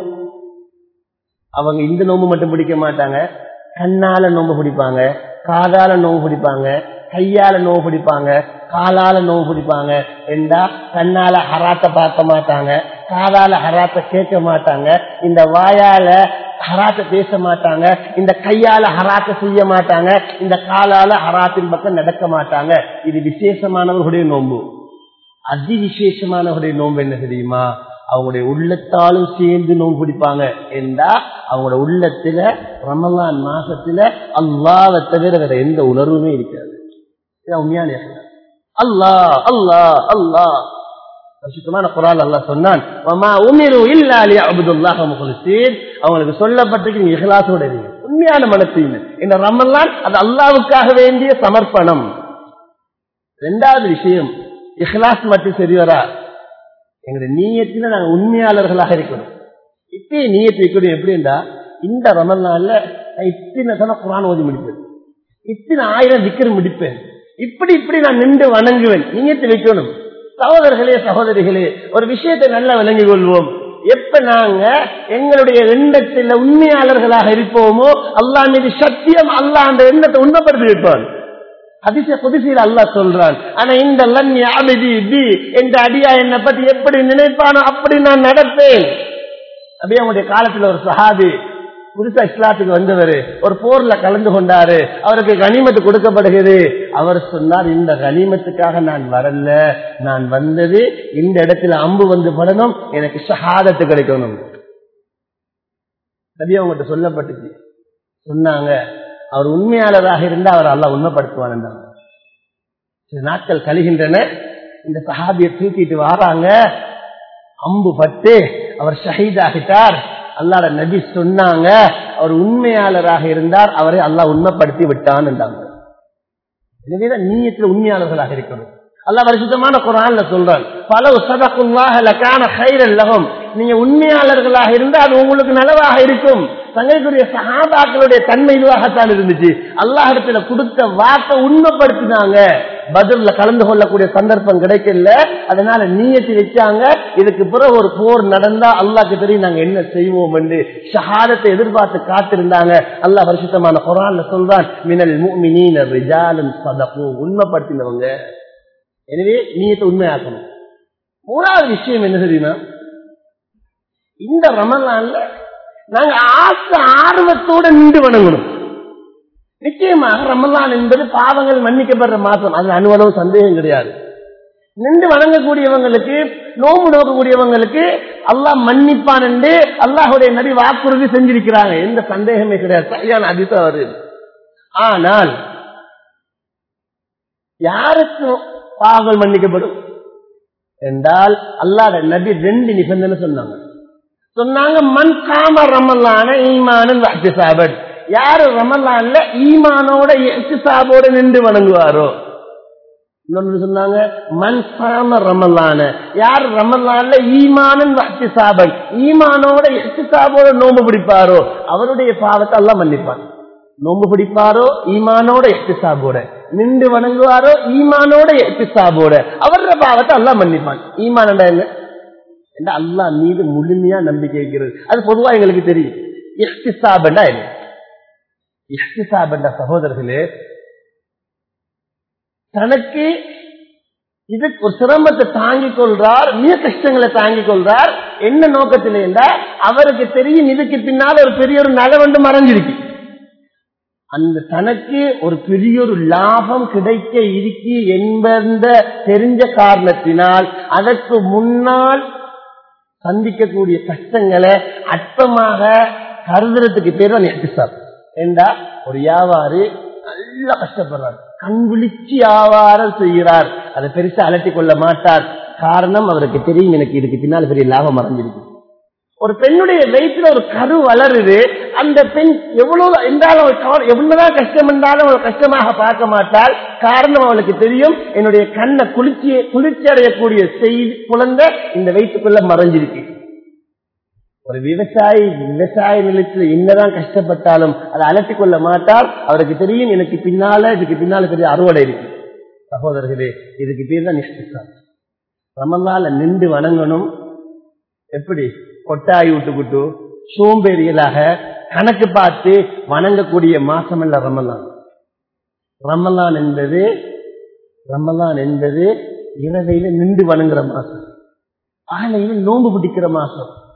அவங்க இந்த நோம்பு மட்டும் பிடிக்க மாட்டாங்க கண்ணால நோம்பு பிடிப்பாங்க காதால நோம்பு பிடிப்பாங்க கையால நோவு பிடிப்பாங்க காலால நோவு பிடிப்பாங்க என்றா கண்ணால ஹராத்த பார்க்க மாட்டாங்க காதால ஹராத்த கேட்க மாட்டாங்க இந்த வாயால ஹராத்த பேச மாட்டாங்க இந்த கையால ஹராத்த செய்ய மாட்டாங்க இந்த காலால ஹராத்தின் பக்கம் நடக்க மாட்டாங்க இது விசேஷமானவர்களுடைய நோன்பு அதி விசேஷமானவருடைய நோன்பு என்ன தெரியுமா அவங்களுடைய உள்ளத்தாலும் சேர்ந்து நோன்பு பிடிப்பாங்க என்றா அவங்களோட உள்ளத்துல ரமலான் மாசத்துல அல்லாவை தவிர வேற எந்த உணர்வுமே இருக்காது இது உண்மையான இஹ்லாஸ். அல்லாஹ் அல்லாஹ் அல்லாஹ் பரிசுத்தமான குரான் அல்லாஹ் சொன்னான் வமா உமிரு இல்லா லியஅபுதுல்லாஹ முஹ்லிஸீன் அவங்களுக்கு சொல்லப்பட்டிருக்கு இஹ்லாஸோட இருங்க உண்மையான மனத்தீங்க இந்த ரமலான் அது அல்லாஹ்வுக்காக வேண்டிய சமர்ப்பணம் ரெண்டாவது விஷயம் இஹ்லாஸ் மட்டும் சரி வரா எங்களுடைய நீயத்துல நாங்க உண்மையாளர்களாக இருக்கணும் இப்பயே நீயத்து வைக்கணும் எப்படின்னா இந்த ரமலான்ல நான் இத்தனை தானே குரான் ஓதி முடிப்பேன் இத்தனை ஆயிரம் திக்கர் முடிப்பேன் இப்படி இப்படி நான் நின்று வணங்குவேன் நீயத்து வைக்கணும் சகோதரர்களே சகோதரிகளே ஒரு விஷயத்தை நல்லா விளங்கிக் கொள்வோம் எப்ப நாங்க எங்களுடைய எண்ணத்தில் உண்மையாளர்களாக இருப்போமோ அல்லாஹ் மீது சத்தியம் அல்லாஹ் அந்த எண்ணத்தை உண்மைப்படுத்தி வைப்பான் அதிசய புதுசியில் அல்லாஹ் சொல்றான் ஆனா இந்த லன் யாபிதி பி என்ற அடியா என்னை பத்தி எப்படி நினைப்பானோ அப்படி நான் நடப்பேன் அப்படியே அவங்களுடைய காலத்துல ஒரு சஹாபி புதுசா இஸ்லாத்துக்கு வந்தவர் ஒரு போர்ல கலந்து கொண்டாரு அவருக்கு கனிமத்து கொடுக்கப்படுகிறது அவர் சொன்னார் இந்த கனிமத்துக்காக நான் வரல நான் வந்தது இந்த இடத்துல அம்பு வந்து படணும் எனக்கு ஷஹாதத்து கிடைக்கணும் நபி அவங்ககிட்ட சொல்லப்பட்டுச்சு சொன்னாங்க அவர் உண்மையாளராக இருந்தா அவர் அல்லாஹ் உண்மைப்படுத்துவான் சில நாட்கள் கழிகின்றன இந்த சஹாபியை தூக்கிட்டு வராங்க அம்பு பட்டு அவர் ஷஹீதாகிட்டார் அல்லாட நபி சொன்னாங்க அவர் உண்மையாளராக இருந்தார் அவரை அல்லாஹ் உண்மைப்படுத்தி விட்டான் என்றாங்க எனவேதான் நீயத்தில் உண்மையாளர்களாக இருக்கணும் அல்லாஹ் பரிசுத்தமான குரான்ல சொல்றான் பல சதகுல்லாஹலக்கான கைரல்லகம் நீங்க உண்மையாளர்களாக இருந்தால் அது உங்களுக்கு நலவாக இருக்கும் தங்களுடைய சகாபாக்களுடைய தன்மை இதுவாகத்தான் இருந்துச்சு அல்லாஹிடத்துல கொடுத்த வாக்கை உண்மைப்படுத்தினாங்க பதில்ல கலந்து கொள்ளக்கூடிய சந்தர்ப்பம் கிடைக்கல அதனால நீயத்தி வச்சாங்க இதுக்கு பிறகு ஒரு போர் நடந்தா அல்லாஹ்க்கு தெரியும் நாங்க என்ன செய்வோம் என்று ஷஹாதத்தை எதிர்பார்த்து காத்திருந்தாங்க அல்லாஹ் பரிசுத்தமான குரான்ல சொல்றான் மினல் முஃமினீன ரிஜாலுன் சதகு உண்மைப்படுத்தினவங்க எனவே நீயத்தை உண்மையாக்கணும் மூணாவது விஷயம் என்ன தெரியுமா இந்த ரமலான்ல நாங்க ஆசை ஆர்வத்தோட நின்று வணங்கணும் நிச்சயமாக ரமலான் என்பது பாவங்கள் மன்னிக்கப்படுற மாசம் அது அனுவலவு சந்தேகம் கிடையாது நின்று வணங்கக்கூடியவங்களுக்கு நோம்பு நோக்கக்கூடியவங்களுக்கு அல்லாஹ் மன்னிப்பான் என்று அல்லாஹுடைய நபி வாக்குறுதி செஞ்சிருக்கிறாங்க எந்த சந்தேகமே கிடையாது சரியான அதிசயம் வருது ஆனால் யாருக்கு பாவங்கள் மன்னிக்கப்படும் என்றால் அல்லாத நபி ரெண்டு நிபந்தனை சொன்னாங்க சொன்னாங்க மண் காம ரமலான ஈமானன் வாஜசாபட் யாரு ரமலான்ல ஈமானோட எச்சுசாபோட நின்று வணங்குவாரோ இன்னொன்னு சொன்னாங்க மண் காம ரமலான யார் ரமலான்ல ஈமானன் வாஜசாபன் ஈமானோட எச்சுசாபோட நோம்பு பிடிப்பாரோ அவருடைய பாவத்தை எல்லாம் மன்னிப்பான் நோம்பு பிடிப்பாரோ ஈமானோட எட்டுசாபோட நின்று வணங்குவாரோ ஈமானோட எட்டுசாபோட அவரோட பாவத்தை எல்லாம் மன்னிப்பான் ஈமான் என்ன என்று அல்லாஹ் மீது முழுமையா நம்பிக்கை வைக்கிறது அது பொதுவா எங்களுக்கு தெரியும் இஹ்திசாபண்டா என்ன இஹ்திசாபண்டா சகோதரர்களே தனக்கு இது ஒரு சிரமத்தை தாங்கிக் கொள்றார் மிக கஷ்டங்களை தாங்கிக் கொள்றார் என்ன நோக்கத்தில் என்றால் அவருக்கு தெரியும் இதுக்கு பின்னால் ஒரு பெரிய ஒரு நலவண்டு மறைஞ்சிருக்கு அந்த தனக்கு ஒரு பெரிய ஒரு லாபம் கிடைக்க இருக்கு என்பந்த தெரிஞ்ச காரணத்தினால் அதற்கு முன்னால் சந்திக்கக்கூடிய கஷ்டங்களை அற்பமாக கருதுறதுக்கு பேர் தான் எட்டுசார் என்றா ஒரு வியாபாரி நல்லா கஷ்டப்படுறார் கண் விழிச்சு வியாபாரம் செய்கிறார் அதை பெருசா அலட்டி கொள்ள மாட்டார் காரணம் அவருக்கு தெரியும் எனக்கு இதுக்கு பின்னால் பெரிய லாபம் மறைஞ்சிருக்கு ஒரு பெண்ணுடைய வயிற்றுல ஒரு கரு வளருது அந்த பெண் எவ்வளவு என்றாலும் எவ்வளவுதான் கஷ்டம் என்றாலும் அவள் கஷ்டமாக பார்க்க மாட்டாள் காரணம் அவளுக்கு தெரியும் என்னுடைய கண்ணை குளிர்ச்சி குளிர்ச்சி அடையக்கூடிய செய்தி குழந்தை இந்த வயிற்றுக்குள்ள மறைஞ்சிருக்கு ஒரு விவசாயி விவசாய நிலத்துல என்னதான் கஷ்டப்பட்டாலும் அதை அலட்டி கொள்ள மாட்டார் அவருக்கு தெரியும் எனக்கு பின்னால இதுக்கு பின்னால பெரிய அறுவடை இருக்கு சகோதரர்களே இதுக்கு பேர் தான் நிஷ்டிசார் ரமலால நின்று வணங்கணும் எப்படி கொட்டாய் விட்டுக்கிட்டு சோம்பேறிகளாக கணக்கு பார்த்து வணங்கக்கூடிய மாசம் அல்ல ரமலான் ரமலான் என்பது ரமலான் என்பது இரவையில நின்று வணங்குற மாசம் ஆலையில நோன்பு பிடிக்கிற மாசம்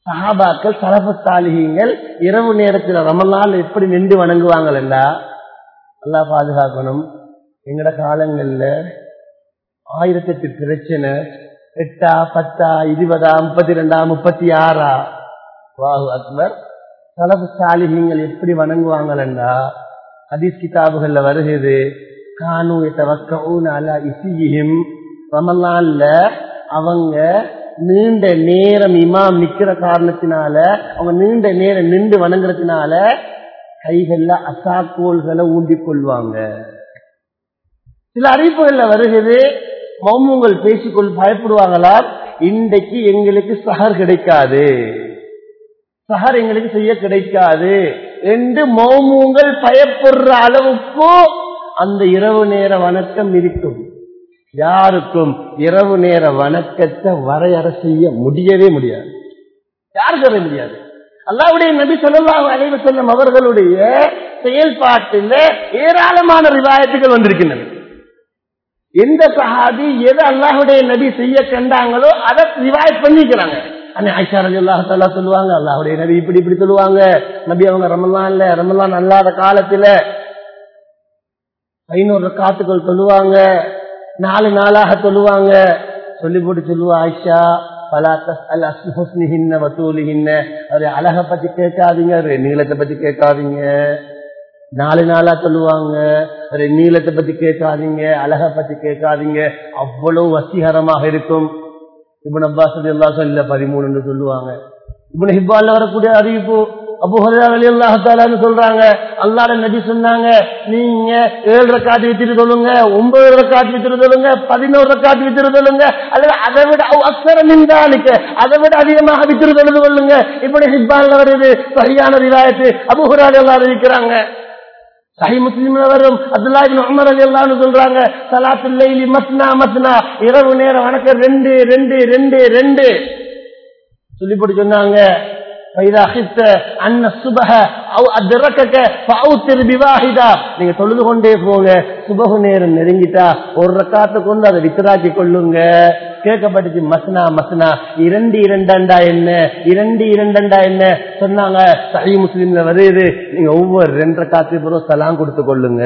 சஹாபாக்கள் சலப சாலிகங்கள் இரவு நேரத்தில் ரமலான் எப்படி நின்று வணங்குவாங்களா நல்லா பாதுகாக்கணும் எங்கட காலங்கள்ல ஆயிரத்தி எட்டு பிரச்சனை எட்டா பத்தா இருபதா முப்பத்தி ரெண்டா முப்பத்தி ஆறா வாஹு அக்பர் சலபு சாலிகங்கள் எப்படி வணங்குவாங்களா ஹதீஸ் கிதாபுகள்ல வருகிறது கானு தவக்கவுன் அலா இசியும் ரமலான்ல அவங்க நீண்ட நேரம் இமாம் நிக்கிற காரணத்தினால அவங்க நீண்ட நேரம் நின்று வணங்குறதுனால கைகள்ல அசாக்கோள்களை ஊண்டிக் கொள்வாங்க சில அறிவிப்புகள்ல வருகிறது மௌமுங்கள் பேசிக்கொள் பயப்படுவாங்களா இன்றைக்கு எங்களுக்கு சஹர் கிடைக்காது சஹர் எங்களுக்கு செய்ய கிடைக்காது என்று மௌமுங்கள் பயப்படுற அளவுக்கு அந்த இரவு நேர வணக்கம் இருக்கும் யாருக்கும் இரவு நேர வணக்கத்தை வரையறை செய்ய முடியவே முடியாது யாருக்கு வர முடியாது அல்லாவுடைய நபி சொல்லலாம் அலைவ செல்லும் அவர்களுடைய செயல்பாட்டில் ஏராளமான ரிவாயத்துகள் வந்திருக்கின்றன எந்த சஹாபி எது அல்லாஹுடைய நபி செய்ய கண்டாங்களோ அதை ரிவாயத் பண்ணிக்கிறாங்க ஆயிஷா ரஜி அல்லாஹாலா சொல்லுவாங்க அல்லாஹுடைய நபி இப்படி இப்படி சொல்லுவாங்க நபி அவங்க ரமலான்ல ரமலான் அல்லாத காலத்துல ஐநூறு காத்துக்கள் சொல்லுவாங்க நாலு நாளாக சொல்லுவாங்க சொல்லி போட்டு சொல்லுவா ஆயிஷா அழக பத்தி கேட்காதீங்க நீளத்தை பத்தி கேட்காதீங்க நாலு நாளா சொல்லுவாங்க நீளத்தை பத்தி கேட்காதீங்க அழக பத்தி கேட்காதீங்க அவ்வளவு வசீகரமாக இருக்கும் இப்ப அப்பாஸ் எல்லா சொல்ல பதிமூணுன்னு சொல்லுவாங்க இப்ப ஹிப்பால வரக்கூடிய அறிவிப்பு அபு அலி அல்லாஹாலு சொல்றாங்க அல்லாட நபி சொன்னாங்க நீங்க ஏழு ரக்காத்து வித்துட்டு சொல்லுங்க ஒன்பது ரக்காத்து வித்துட்டு சொல்லுங்க பதினோரு ரக்காத்து வித்துட்டு சொல்லுங்க அல்லது அதை விட அக்சரம் நின்றாலுக்கு அதை விட அதிகமாக வித்துட்டு தொழுது கொள்ளுங்க இப்படி ஹிப்பால வருது சரியான ரிவாயத்து அபு ஹுரால் எல்லாம் அறிவிக்கிறாங்க சஹி முஸ்லிம்ல வரும் அப்துல்லாஹின் உமர் அலி அல்லாஹ்னு சொல்றாங்க சலாத்துல் லைலி மஸ்னா மஸ்னா இரவு நேரம் வணக்கம் ரெண்டு ரெண்டு ரெண்டு ரெண்டு சொல்லி போட்டு சொன்னாங்க நீங்க தொழுது கொண்டே போங்க சுபகு நேரம் நெருங்கிட்டா ஒரு ரக்காத்தை கொண்டு அதை வித்தராக்கி கொள்ளுங்க கேட்கப்பட்டுச்சு மசனா மசனா இரண்டு இரண்டண்டா என்ன இரண்டு இரண்டண்டா என்ன சொன்னாங்க சஹி முஸ்லீம்ல வருது நீங்க ஒவ்வொரு ரெண்டு ரக்காத்து பிறகு சலாம் கொடுத்து கொள்ளுங்க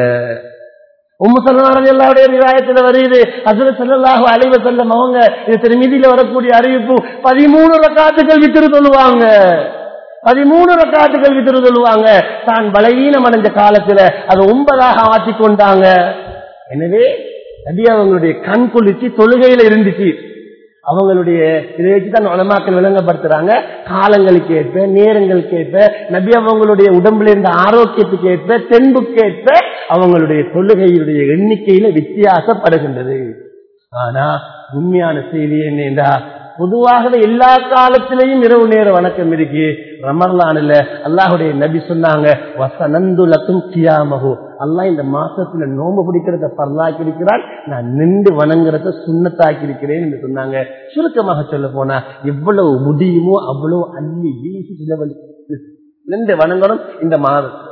உம்மு சல்லாரதி எல்லாருடைய விவாயத்துல வருது அதுல செல்லாக அலைவ செல்லம் அவங்க இது திருமீதியில வரக்கூடிய அறிவிப்பு பதிமூணு ரக்காத்துக்கள் வித்திரு சொல்லுவாங்க பதிமூணு ரக்காத்துக்கள் வித்திரு சொல்லுவாங்க தான் பலவீனம் அடைஞ்ச காலத்துல அதை ஒன்பதாக மாற்றி கொண்டாங்க எனவே நபி அவங்களுடைய கண் குளிச்சு தொழுகையில இருந்துச்சு அவங்களுடைய இதை வச்சுதான் உலமாக்கள் விளங்கப்படுத்துறாங்க காலங்களுக்கு ஏற்ப நேரங்களுக்கு ஏற்ப நபி அவங்களுடைய உடம்புல இருந்த ஆரோக்கியத்துக்கு ஏற்ப தென்புக்கு ஏற்ப அவங்களுடைய தொழுகையுடைய எண்ணிக்கையில வித்தியாசப்படுகின்றது ஆனா உண்மையான செய்தி என்னென்றா பொதுவாகவே எல்லா காலத்திலையும் இரவு நேர வணக்கம் இருக்கு ரமர்லானில் அல்லாஹுடைய நபி சொன்னாங்க வசனந்துலக்கும் கியாமகு அல்லா இந்த மாசத்துல நோம்பு பிடிக்கிறத பரலாக்கி இருக்கிறான் நான் நின்று வணங்குறத சுண்ணத்தாக்கி இருக்கிறேன் என்று சொன்னாங்க சுருக்கமாக சொல்ல போனா எவ்வளவு முடியுமோ அவ்வளவு அள்ளி வீசி செலவழி நின்று வணங்கணும் இந்த மாதத்துல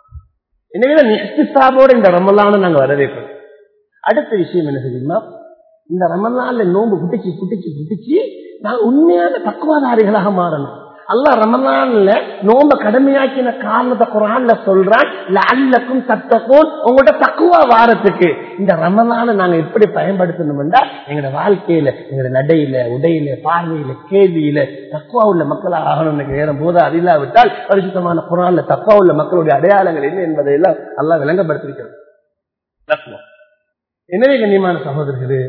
எனவே நிஷ்டிசாபோட இந்த ரமலான நாங்க வரவேற்கிறோம் அடுத்த விஷயம் என்ன தெரியுமா இந்த ரமலான்ல நோம்பு புட்டிச்சு புட்டிச்சு புட்டிச்சு நான் உண்மையான தக்குவாதாரிகளாக மாறணும் அல்ல ரமலான்ல நோம்ப கடமையாக்கின காரணத்தை குரான்ல சொல்றான் அல்லக்கும் தத்தக்கும் உங்கள்கிட்ட தக்குவா வாரத்துக்கு இந்த ரமலான நாங்க எப்படி பயன்படுத்தணும்டா எங்களோட வாழ்க்கையில எங்களோட நடையில உடையில பார்வையில கேள்வியில தக்குவா உள்ள மக்களாக ஆகணும் நேரம் போது அது இல்லாவிட்டால் பரிசுத்தமான குரான்ல தக்குவா உள்ள மக்களுடைய அடையாளங்கள் என்ன என்பதை எல்லாம் நல்லா விளங்கப்படுத்திருக்கிறது எனவே கண்ணியமான சகோதரர்களே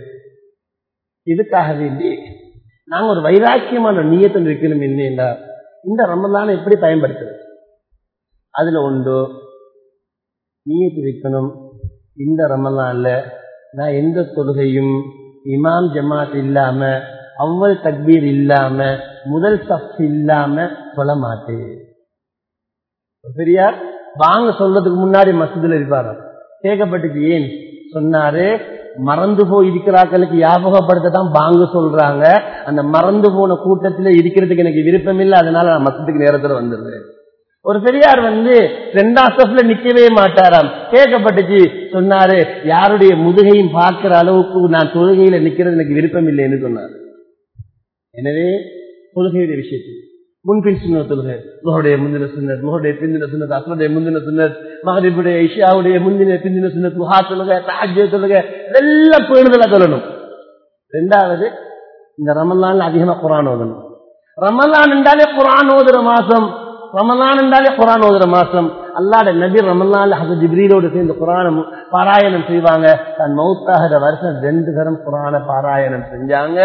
இதுக்காக வேண்டி நாங்க ஒரு வைராக்கியமான நீயத்தில் இருக்கணும் என்னன்னா இந்த ரமலான எப்படி பயன்படுத்துறது அதுல உண்டு நீயத்து வைக்கணும் இந்த ரமலான்ல நான் எந்த தொழுகையும் இமாம் ஜமாத் இல்லாம அவ்வள் தக்பீர் இல்லாம முதல் சஃப் இல்லாம சொல்ல மாட்டேன் பெரியார் வாங்க சொல்றதுக்கு முன்னாடி மசூதில் இருப்பாராம் கேட்கப்பட்டுச்சு ஏன் சொன்னாரு மறந்து போய் இருக்கிறாக்களுக்கு ஞாபகப்படுத்த தான் பாங்கு சொல்றாங்க அந்த மறந்து போன கூட்டத்துல இருக்கிறதுக்கு எனக்கு விருப்பம் இல்லை அதனால நான் மசத்துக்கு நேரத்துல வந்துடுறேன் ஒரு பெரியார் வந்து ரெண்டாம் ஸ்டெப்ல நிக்கவே மாட்டாராம் கேட்கப்பட்டுச்சு சொன்னாரு யாருடைய முதுகையும் பார்க்கிற அளவுக்கு நான் தொழுகையில நிக்கிறது எனக்கு விருப்பம் இல்லைன்னு சொன்னார் எனவே தொழுகையுடைய விஷயத்தில் முன்பின் சுண்ண தொழுகை முகருடைய முந்தின சுண்ணத் முகருடைய பிந்தின சுண்ணத் அசருடைய முந்தின சுண்ணத் மகரிபுடைய இஷாவுடைய முந்தின பிந்தின சுண்ணத் முகா தொழுகை தாஜ்ய தொழுகை இதெல்லாம் பேணுதலா சொல்லணும் ரெண்டாவது இந்த ரமலான்ல அதிகமா குரான் ஓதணும் ரமலான் என்றாலே குரான் ஓதுற மாசம் ரமலான் என்றாலே குரான் ஓதுற மாசம் அல்லாட நபி ரமலான்ல ஹச ஜிப்ரீலோடு சேர்ந்து குரான பாராயணம் செய்வாங்க தன் மௌத்தாகிற வருஷம் ரெண்டு தரம் குரான பாராயணம் செஞ்சாங்க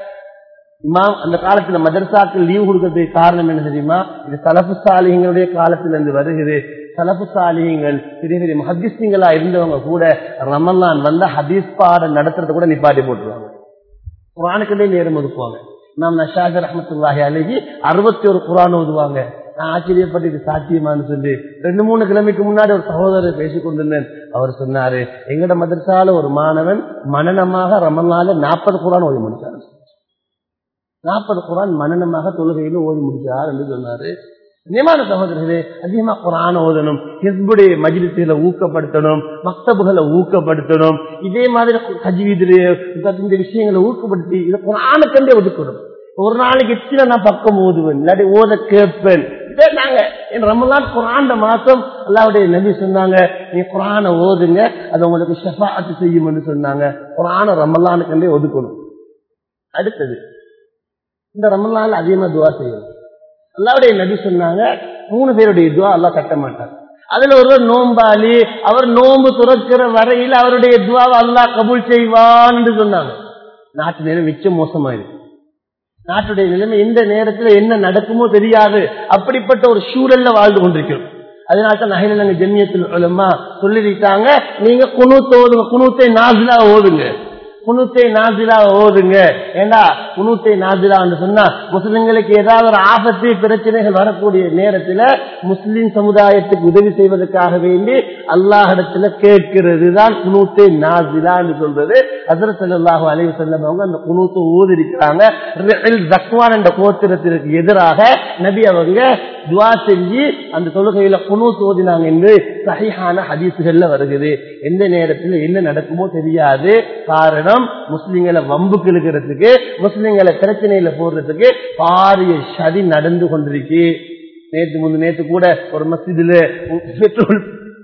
இமாம் அந்த காலத்துல மதரசாக்கள் லீவ் கொடுக்கறதுக்கு காரணம் என்ன தெரியுமா இது சலப்பு சாலிகளுடைய காலத்துல இருந்து வருகிறது சலப்பு சாலிகள் பெரிய பெரிய மஹதிஸ்ங்களா இருந்தவங்க கூட ரமலான் வந்தா ஹதீஸ் பாடம் நடத்துறத கூட நிப்பாட்டி போட்டுருவாங்க குரானுக்குள்ளே நேரம் ஒதுக்குவாங்க நாம் நஷாஜ் ரஹமத்துல்லாஹி அழகி அறுபத்தி ஒரு குரான் ஓதுவாங்க நான் ஆச்சரியப்பட்டு இது சாத்தியமானு சொல்லி ரெண்டு மூணு கிழமைக்கு முன்னாடி ஒரு சகோதரர் பேசிக் கொண்டிருந்தேன் அவர் சொன்னாரு எங்கட மதரசால ஒரு மாணவன் மனநமாக ரமலால நாற்பது குரான் ஓதி முடிச்சார் நாற்பது குரான் மனநமாக தொழுகையில ஓதி முடிச்சார் என்று சொன்னாரு நியமான சகோதரர்களே அதிகமா குரான் ஓதணும் ஹிஸ்புடைய மஜிலிசில ஊக்கப்படுத்தணும் மக்தபுகளை ஊக்கப்படுத்தணும் இதே மாதிரி கஜ்வீதிலே இந்த விஷயங்களை ஊக்கப்படுத்தி இதை குரானுக்கண்டே ஒதுக்கணும் ஒரு நாளைக்கு எத்தனை நான் பக்கம் ஓதுவேன் இல்லாட்டி ஓத கேட்பேன் இதே நாங்க என் ரமலான் குரான் மாசம் அல்லாவுடைய நபி சொன்னாங்க நீ குரானை ஓதுங்க அது உங்களுக்கு ஷெஃபாத்து செய்யும் சொன்னாங்க குரான ரமலானுக்கண்டே ஒதுக்கணும் அடுத்தது இந்த ரமலான் அதிகமா துவா செய்யணும் அல்லாவுடைய நபி சொன்னாங்க மூணு பேருடைய துவா அல்லா கட்ட மாட்டார் அதுல ஒருவர் நோம்பாளி அவர் நோம்பு துறக்கிற வரையில் அவருடைய துவாவை அல்லாஹ் கபூல் செய்வான்னு சொன்னாங்க நாட்டு நேரம் மிச்சம் மோசமாயிருக்கு நாட்டுடைய நிலைமை எந்த நேரத்தில் என்ன நடக்குமோ தெரியாது அப்படிப்பட்ட ஒரு சூழல்ல வாழ்ந்து கொண்டிருக்கிறோம் அதனால்தான் நகைநிலங்க ஜென்யத்தில் உலமா சொல்லிருக்காங்க நீங்க குணூத்த ஓதுங்க குணூத்தை நாசிலா ஓதுங்க குணூத்தை நாசிலா ஓதுங்க ஏண்டா குணூத்தை நாசிலான்னு சொன்னா முஸ்லிம்களுக்கு ஏதாவது ஒரு ஆபத்து பிரச்சனைகள் வரக்கூடிய நேரத்துல முஸ்லிம் சமுதாயத்துக்கு உதவி செய்வதற்காக வேண்டி அல்லாஹிடத்துல கேட்கிறது தான் குணூத்தை நாசிலான்னு சொல்றது ஹசரத் சல்லாஹூ அலைவு செல்லம் அவங்க அந்த குணூத்தை ஊதிருக்கிறாங்க ஜக்வான் என்ற கோத்திரத்திற்கு எதிராக நபி அவங்க துவா செஞ்சு அந்த தொழுகையில குணூத் ஓதினாங்க என்று சகிஹான ஹதீசுகள்ல வருகிறது எந்த நேரத்தில் என்ன நடக்குமோ தெரியாது காரணம் முஸ்லிம்களை வம்புக்கு இழுக்கிறதுக்கு முஸ்லிம்களை பிரச்சனையில போடுறதுக்கு பாரிய சதி நடந்து கொண்டிருக்கு நேற்று முந்து நேற்று கூட ஒரு மசிதில பெட்ரோல்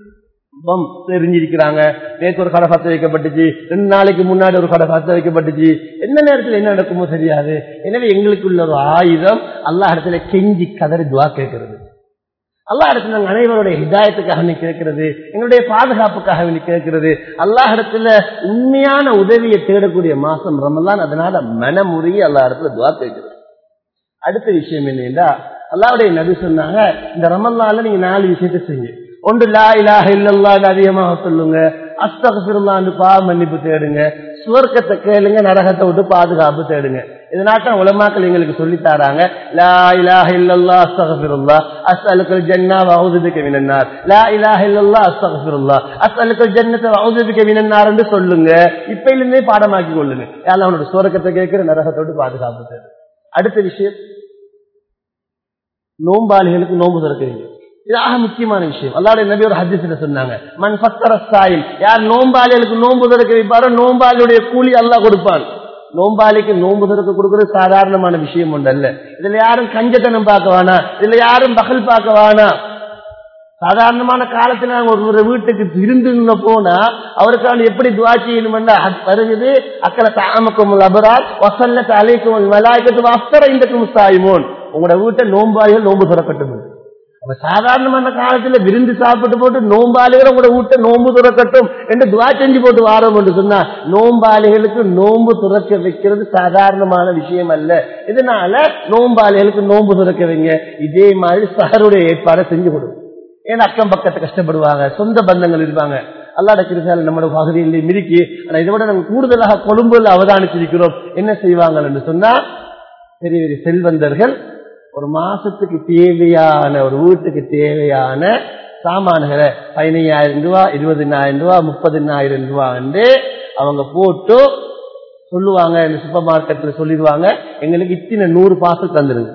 பம் தெரிஞ்சிருக்கிறாங்க நேற்று ஒரு கடை பத்த வைக்கப்பட்டுச்சு ரெண்டு நாளைக்கு முன்னாடி ஒரு கடை பத்த வைக்கப்பட்டுச்சு எந்த நேரத்தில் என்ன நடக்குமோ தெரியாது எனவே எங்களுக்குள்ள ஒரு ஆயுதம் அல்லா இடத்துல கெஞ்சி கதறி துவா கேட்கிறது அல்லா இடத்துல நாங்கள் அனைவருடைய ஹிதாயத்துக்காக வேண்டி கேட்கிறது எங்களுடைய பாதுகாப்புக்காக வேண்டி கேட்கிறது அல்லாஹ் இடத்துல உண்மையான உதவியை தேடக்கூடிய மாசம் ரமலான் அதனால மனமுறையை அல்லா இடத்துல துவா கேட்கிறது அடுத்த விஷயம் என்னன்னா அல்லாவுடைய நபி சொன்னாங்க இந்த ரமல்லால நீங்க நாலு விஷயத்தை செய்யுங்க ஒன்று லா இலாஹ இல்லல்லான்னு அதிகமாக சொல்லுங்க அஸ்தகசிருந்தான்னு பாவ மன்னிப்பு தேடுங்க சுவர்க்கத்தை கேளுங்க நரகத்தை விட்டு பாதுகாப்பு தேடுங்க இதனால உலமாக்கள் எங்களுக்கு சொல்லி தராங்க லா இலாஹ இல்லல்லா அஸ்தகசிருல்லா அஸ்அலுக்கல் ஜன்னா வவுதுபிக்க மினன்னார் லா இலாஹ இல்லல்லா அஸ்தகசிருல்லா அஸ்அலுக்கல் ஜன்னத்தை வவுதுபிக்க மினன்னார் என்று சொல்லுங்க இப்பையில இருந்தே பாடமாக்கி கொள்ளுங்க யாரும் அவனோட சுவர்க்கத்தை கேட்கிற நரகத்தை விட்டு பாதுகாப்பு தேடு அடுத்த விஷயம் நோம்பாளிகளுக்கு நோன்பு திறக்கிறீங்க இதாக முக்கியமான விஷயம் அல்லாடைய நபி ஒரு ஹஜ்ஜில சொன்னாங்க மண் பத்தர சாயில் யார் நோம்பாளிகளுக்கு நோன்பு திறக்க வைப்பாரோ நோம்பாளியுடைய கூலி அல்லாஹ் கொடுப்பான் நோம்பாளிக்கு நோன்பு திறக்க கொடுக்கறது சாதாரணமான விஷயம் ஒன்று அல்ல இதுல யாரும் கஞ்சத்தனம் பார்க்க வேணாம் இதுல யாரும் பகல் பார்க்க வேணாம் சாதாரணமான காலத்துல நாங்க ஒரு வீட்டுக்கு விருந்து போனா அவருக்கான எப்படி துவா செய்யணும்னா வருகிறது அக்கலை தாமக்கும் அபரால் வசல்ல அலைக்கும் மலாய்க்கத்து அஸ்தர இந்த முஸ்தாயிமோன் உங்களோட வீட்டை நோம்பாளிகள் நோன்பு துறக்கட்டும் அப்ப சாதாரணமான காலத்துல விருந்து சாப்பிட்டு போட்டு நோம்பாளிகள் உங்களோட வீட்டை நோன்பு துறக்கட்டும் என்று துவா செஞ்சு போட்டு வாரம் என்று சொன்னா நோம்பாளிகளுக்கு நோன்பு துறக்க வைக்கிறது சாதாரணமான விஷயம் அல்ல இதனால நோம்பாளிகளுக்கு நோன்பு துறக்க வைங்க இதே மாதிரி சகருடைய ஏற்பாடை செஞ்சு கொடுங்க ஏன்னா அக்கம் பக்கத்தை கஷ்டப்படுவாங்க சொந்த பந்தங்கள் இருப்பாங்க அல்லாட கிருசால நம்மளோட பகுதியில் மிருக்கி ஆனா இதை விட நாங்கள் கூடுதலாக கொழும்புல அவதானிச்சிருக்கிறோம் என்ன செய்வாங்க என்று சொன்னா பெரிய பெரிய செல்வந்தர்கள் ஒரு மாசத்துக்கு தேவையான ஒரு வீட்டுக்கு தேவையான சாமான்களை பதினையாயிரம் ரூபா இருபதினாயிரம் ரூபா முப்பதினாயிரம் ரூபா வந்து அவங்க போட்டு சொல்லுவாங்க இந்த சூப்பர் மார்க்கெட்ல சொல்லிடுவாங்க எங்களுக்கு இத்தனை நூறு பாசல் தந்துருங்க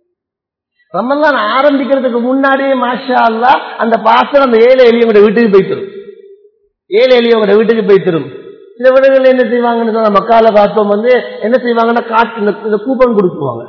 ரமலான் ஆரம்பிக்கிறதுக்கு முன்னாடியே மாஷா அல்லா அந்த பாசல் அந்த ஏழை எளியவங்க வீட்டுக்கு போய்த்திரும் ஏழை எளியவங்க வீட்டுக்கு போய்த்திரும் சில வீடுகள் என்ன செய்வாங்கன்னு சொன்னா மக்கால பார்த்தோம் வந்து என்ன செய்வாங்கன்னா காட்டு இந்த கூப்பன் கொடுக்குவாங்க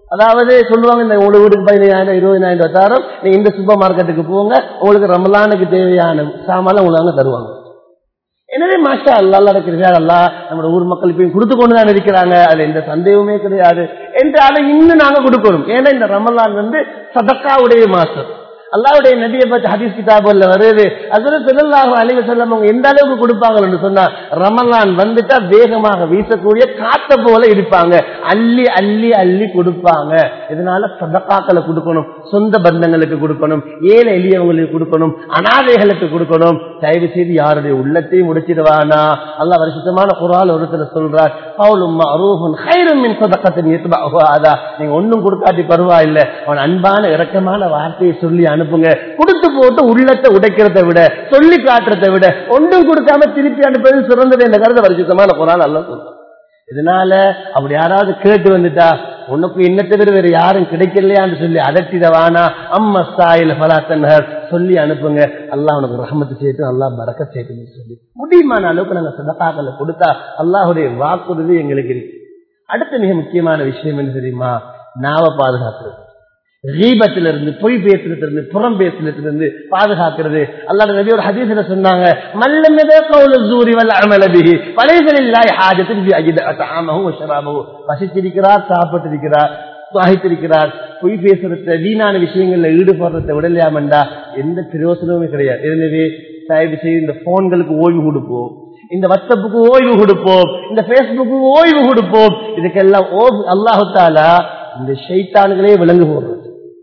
அதாவது சொல்லுவாங்க இந்த உங்களுக்கு வீட்டுக்கு பதினையாயிரம் இருபதாயிரம் பத்தாயிரம் நீங்க இந்த சூப்பர் மார்க்கெட்டுக்கு போங்க உங்களுக்கு ரமலானுக்கு தேவையான சாமான் உங்களுக்கு தருவாங்க எனவே மாஷா அல்லா நடக்கிறார் அல்லா நம்ம ஊர் மக்கள் இப்பயும் கொடுத்து கொண்டு தான் இருக்கிறாங்க அது எந்த சந்தேகமே கிடையாது என்று அதை இன்னும் நாங்க கொடுக்கணும் ஏன்னா இந்த ரமலான் வந்து சதக்காவுடைய மாசம் அல்லாவுடைய நபியை பற்றி ஹதீஸ் கிதாபுல வருது அதுல செல்லாக அழிவு செல்லம் அவங்க எந்த அளவுக்கு கொடுப்பாங்கன்னு சொன்னா ரமலான் வந்துட்டா வேகமாக வீசக்கூடிய காத்த போல இருப்பாங்க அள்ளி அள்ளி அள்ளி கொடுப்பாங்க இதனால சதக்காக்களை கொடுக்கணும் சொந்த பந்தங்களுக்கு கொடுக்கணும் ஏழை எளியவங்களுக்கு கொடுக்கணும் அனாதைகளுக்கு கொடுக்கணும் தயவு செய்து யாருடைய உள்ளத்தையும் முடிச்சிடுவானா அல்ல வருஷமான குரால் ஒருத்தர் சொல்றார் பவுலும் அரூஹும் ஹைரும் மின் சதக்கத்தின் அதான் நீங்க ஒன்னும் கொடுக்காட்டி பரவாயில்லை அவன் அன்பான இரக்கமான வார்த்தையை சொல்லி அனுப்புங்க கொடுத்து போட்டு உள்ளத்தை உடைக்கிறத விட சொல்லி காட்டுறதை விட ஒன்றும் கொடுக்காம திருப்பி அனுப்புறது சிறந்தது என்ற கருத வருஷமான குரான் அல்ல சொல்றான் இதனால அப்படி யாராவது கேட்டு வந்துட்டா உனக்கு என்ன தவிர வேற யாரும் கிடைக்கலையான்னு சொல்லி அதட்டிடவானா அம்மா சாயில பலாத்தன்னர் சொல்லி அனுப்புங்க அல்லாஹ் உனக்கு ரஹமத்து சேர்த்து அல்லாஹ் பறக்க சேர்த்துன்னு சொல்லி முடியுமான அளவுக்கு நாங்க சதக்காக்களை கொடுத்தா அல்லாஹுடைய வாக்குறுதி எங்களுக்கு இருக்கு அடுத்த மிக முக்கியமான விஷயம் என்ன தெரியுமா நாவ பாதுகாக்கிறது ரீபத்திலிருந்து பொய் பேசுறதுல புறம் பேசுறதுல பாதுகாக்கிறது அல்லாத நபி ஒரு ஹதீஸ்ல சொன்னாங்க மல்லமிதே கவுல ஜூரி வல்ல அமலபிஹி பலைகளில்லாய் ஹாஜத்தின் பி அஜித அதாமஹு வஷராபஹு வசித்திருக்கிறார் சாப்பிட்டிருக்கிறார் சாகித்திருக்கிறார் பொய் பேசுறத வீணான விஷயங்கள்ல ஈடுபடுறத விடலையாமண்டா எந்த பிரயோசனமும் கிடையாது எனவே தயவு செய்து இந்த போன்களுக்கு ஓய்வு கொடுப்போம் இந்த வாட்ஸ்அப்புக்கு ஓய்வு கொடுப்போம் இந்த பேஸ்புக்கு ஓய்வு கொடுப்போம் இதுக்கெல்லாம் அல்லாஹு தாலா இந்த ஷைத்தான்களே விலங்கு போடுறது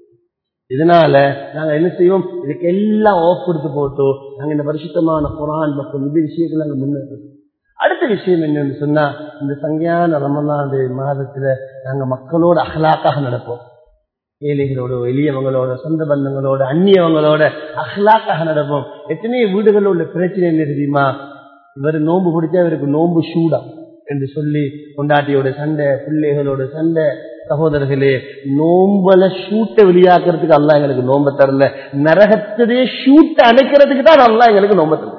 இதனால நாங்க என்ன செய்வோம் இதுக்கு எல்லாம் ஆஃப் கொடுத்து போட்டு நாங்க இந்த பரிசுத்தமான குரான் பக்கம் இந்த விஷயத்துல நாங்க முன்னேறோம் அடுத்த விஷயம் என்னன்னு சொன்னா இந்த சங்கியான ரமலாண்டு மாதத்துல நாங்க மக்களோட அகலாக்காக நடப்போம் ஏழைகளோட எளியவங்களோட சொந்த பந்தங்களோட அந்நியவங்களோட அகலாக்காக நடப்போம் எத்தனையோ வீடுகளில் உள்ள பிரச்சனை என்ன தெரியுமா இவர் நோன்பு பிடிச்சா இவருக்கு நோன்பு சூடா என்று சொல்லி கொண்டாட்டியோட சண்டை பிள்ளைகளோட சண்டை சகோதரர்களே நோம்பல ஷூட்டை வெளியாக்குறதுக்கு அல்லா எங்களுக்கு நோம்ப தரல நரகத்திலே ஷூட்டை அணைக்கிறதுக்கு தான் அல்லா எங்களுக்கு நோம்ப தரல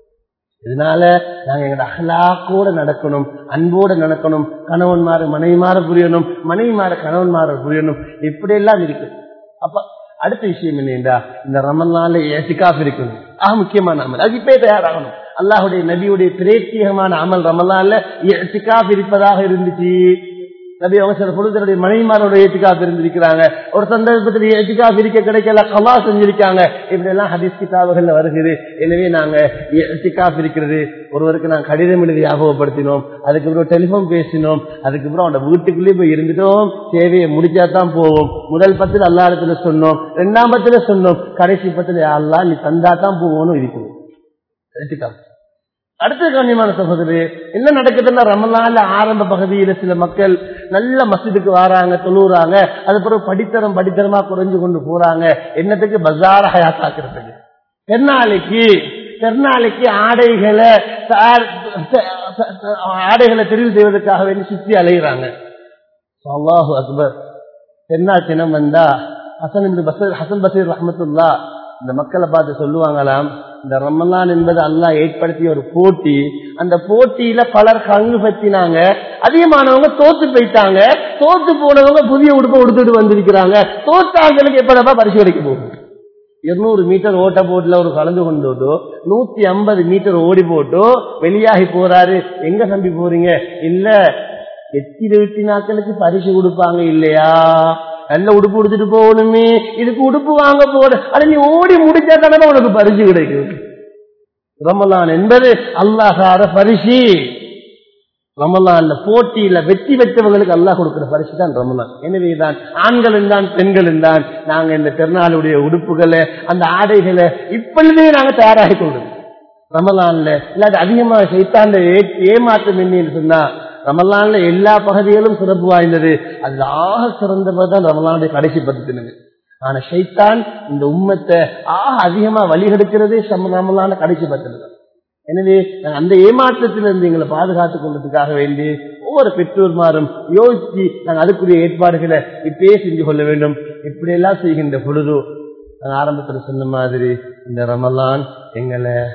இதனால நாங்க எங்களோட அகலாக்கோட நடக்கணும் அன்போட நடக்கணும் கணவன்மார மனைவிமார புரியணும் மனைவிமார கணவன்மார புரியணும் இப்படி எல்லாம் இருக்கு அப்ப அடுத்த விஷயம் என்னண்டா இந்த ரமலான்ல ஏசிகாஃப் இருக்கணும் ஆக முக்கியமான அமல் அது இப்பே தயாராகணும் அல்லாஹுடைய நபியுடைய பிரேத்தியகமான அமல் ரமலான்ல ஏசிகாஃப் இருப்பதாக இருந்துச்சு நபி அவங்க சில பொழுதுடைய மனைவிமாரோட ஏற்றுக்காப்பு இருந்திருக்கிறாங்க ஒரு சந்தர்ப்பத்தில் ஏற்றுக்காப்பு இருக்க கிடைக்கல கலா செஞ்சிருக்காங்க இப்படி எல்லாம் ஹதீஸ் கிதாபுகள்ல வருகிறது எனவே நாங்க ஏற்றுக்காப்பு இருக்கிறது ஒருவருக்கு நாங்க கடிதம் எழுதி ஞாபகப்படுத்தினோம் அதுக்கப்புறம் டெலிபோன் பேசினோம் அதுக்கப்புறம் அவனோட வீட்டுக்குள்ளேயே போய் இருந்துட்டோம் தேவையை முடிச்சா தான் போவோம் முதல் பத்துல அல்லா இடத்துல சொன்னோம் ரெண்டாம் பத்துல சொன்னோம் கடைசி பத்துல அல்லா நீ தந்தா தான் போவோம்னு இருக்கணும் ஏற்றுக்காப்பு அடுத்த கண்ணியமான சகோதரி என்ன நடக்குதுன்னா ரமலான்ல ஆரம்ப பகுதியில சில மக்கள் நல்ல மசிதுக்கு வராங்க தொழுறாங்க அது பிறகு படித்தரம் படித்தரமா குறைஞ்சு கொண்டு போறாங்க என்னத்துக்கு பஜார ஹயாத்தாக்குறதுக்கு பெருநாளைக்கு பெருநாளைக்கு ஆடைகளை ஆடைகளை தெரிவு செய்வதற்காக வேண்டி சுற்றி அலைகிறாங்க அல்லாஹு அக்பர் பெருநாள் தினம் வந்தா ஹசன் பசீர் ஹசன் பசீர் ரஹமத்துல்லா இந்த மக்களை பார்த்து சொல்லுவாங்களாம் இந்த ரமலான் என்பது அல்லாஹ் ஏற்படுத்திய ஒரு போட்டி அந்த போட்டியில பலர் கங்கு பத்தினாங்க அதிகமானவங்க தோத்து போயிட்டாங்க தோத்து போனவங்க புதிய உடுப்பை உடுத்துட்டு வந்திருக்கிறாங்க தோத்தாங்களுக்கு எப்படப்பா பரிசு கிடைக்க போகும் இருநூறு மீட்டர் ஓட்ட போட்டுல ஒரு கலந்து கொண்டு நூத்தி ஐம்பது மீட்டர் ஓடி போட்டு வெளியாகி போறாரு எங்க நம்பி போறீங்க இல்ல எத்தி இருபத்தி நாட்களுக்கு பரிசு கொடுப்பாங்க இல்லையா நல்ல உடுப்பு உடுத்துட்டு போகணுமே இதுக்கு உடுப்பு வாங்க போட ஆனா நீ ஓடி முடிச்சா தானே உனக்கு பரிசு கிடைக்கும் ரமலான் என்பது அல்லாஹார பரிசு ரமலான்ல போட்டியில வெற்றி பெற்றவங்களுக்கு அல்லாஹ் கொடுக்கிற பரிசு தான் ரமலான் எனவேதான் ஆண்களும் தான் பெண்களும் தான் நாங்க இந்த திருநாளுடைய உடுப்புகளை அந்த ஆடைகளை இப்பொழுதே நாங்க தயாராகி கொள்றோம் ரமலான்ல இல்லாத அதிகமா சைத்தாண்ட ஏமாற்றம் என்னன்னு சொன்னா ரமலான்ல எல்லா பகுதிகளும் சிறப்பு வாய்ந்தது அதுல ஆக சிறந்ததான் ரமலானுடைய கடைசி பத்து தினங்கள் ஆனா ஷைத்தான் இந்த உம்மத்தை ஆக அதிகமா வழிகெடுக்கிறதே ரமலான கடைசி பத்து எனவே அந்த ஏமாற்றத்திலிருந்து எங்களை பாதுகாத்துக் கொள்வதற்காக வேண்டி ஒவ்வொரு பெற்றோர்மாரும் யோசிச்சு நாங்கள் அதுக்குரிய ஏற்பாடுகளை இப்பயே செஞ்சு கொள்ள வேண்டும் இப்படி எல்லாம் செய்கின்ற பொழுது நான் ஆரம்பத்தில் சொன்ன மாதிரி இந்த ரமலான் எங்களை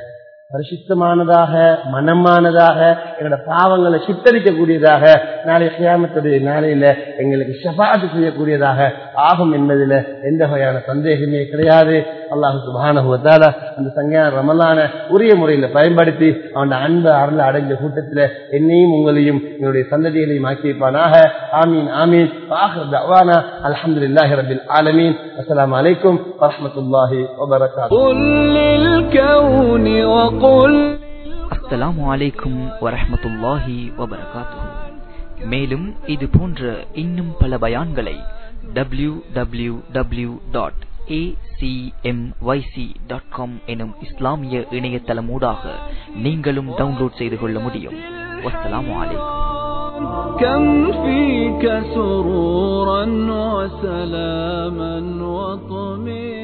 பரிசுத்தமானதாக மனமானதாக எங்களோட பாவங்களை சுத்தரிக்கக்கூடியதாக நாளை கியாமத்துடைய நாளையில எங்களுக்கு ஷபாத்து செய்யக்கூடியதாக ஆகும் என்பதில் எந்த வகையான சந்தேகமே கிடையாது அல்லாஹு சுபானுவத்தால அந்த சங்கையான ரமலான உரிய முறையில் பயன்படுத்தி அவன் அன்பு அருள் அடைஞ்ச கூட்டத்தில் என்னையும் உங்களையும் எங்களுடைய சந்ததிகளையும் ஆக்கி வைப்பானாக ஆமீன் ஆமீன் ஆஹர் தவானா அல்ஹம்துலில்லாஹி ரபில் ஆலமீன் அஸ்ஸலாமு அலைக்கும் வரஹ்மத்துல்லாஹி வபரகாத்துஹு قل للكون وقل அஸ்ஸலாமு அலைக்கும் வரஹ்மத்துல்லாஹி வபரகாத்துஹு மேலும் இது போன்ற இன்னும் பல பயான்களை W W W dot dot com எனும் இஸ்லாமிய இணையதளமூடாக நீங்களும் டவுன்லோட் செய்து கொள்ள முடியும் வஸ்ஸலாமு அலைக்கும் كم فيك سرورا وسلاما وطمئنا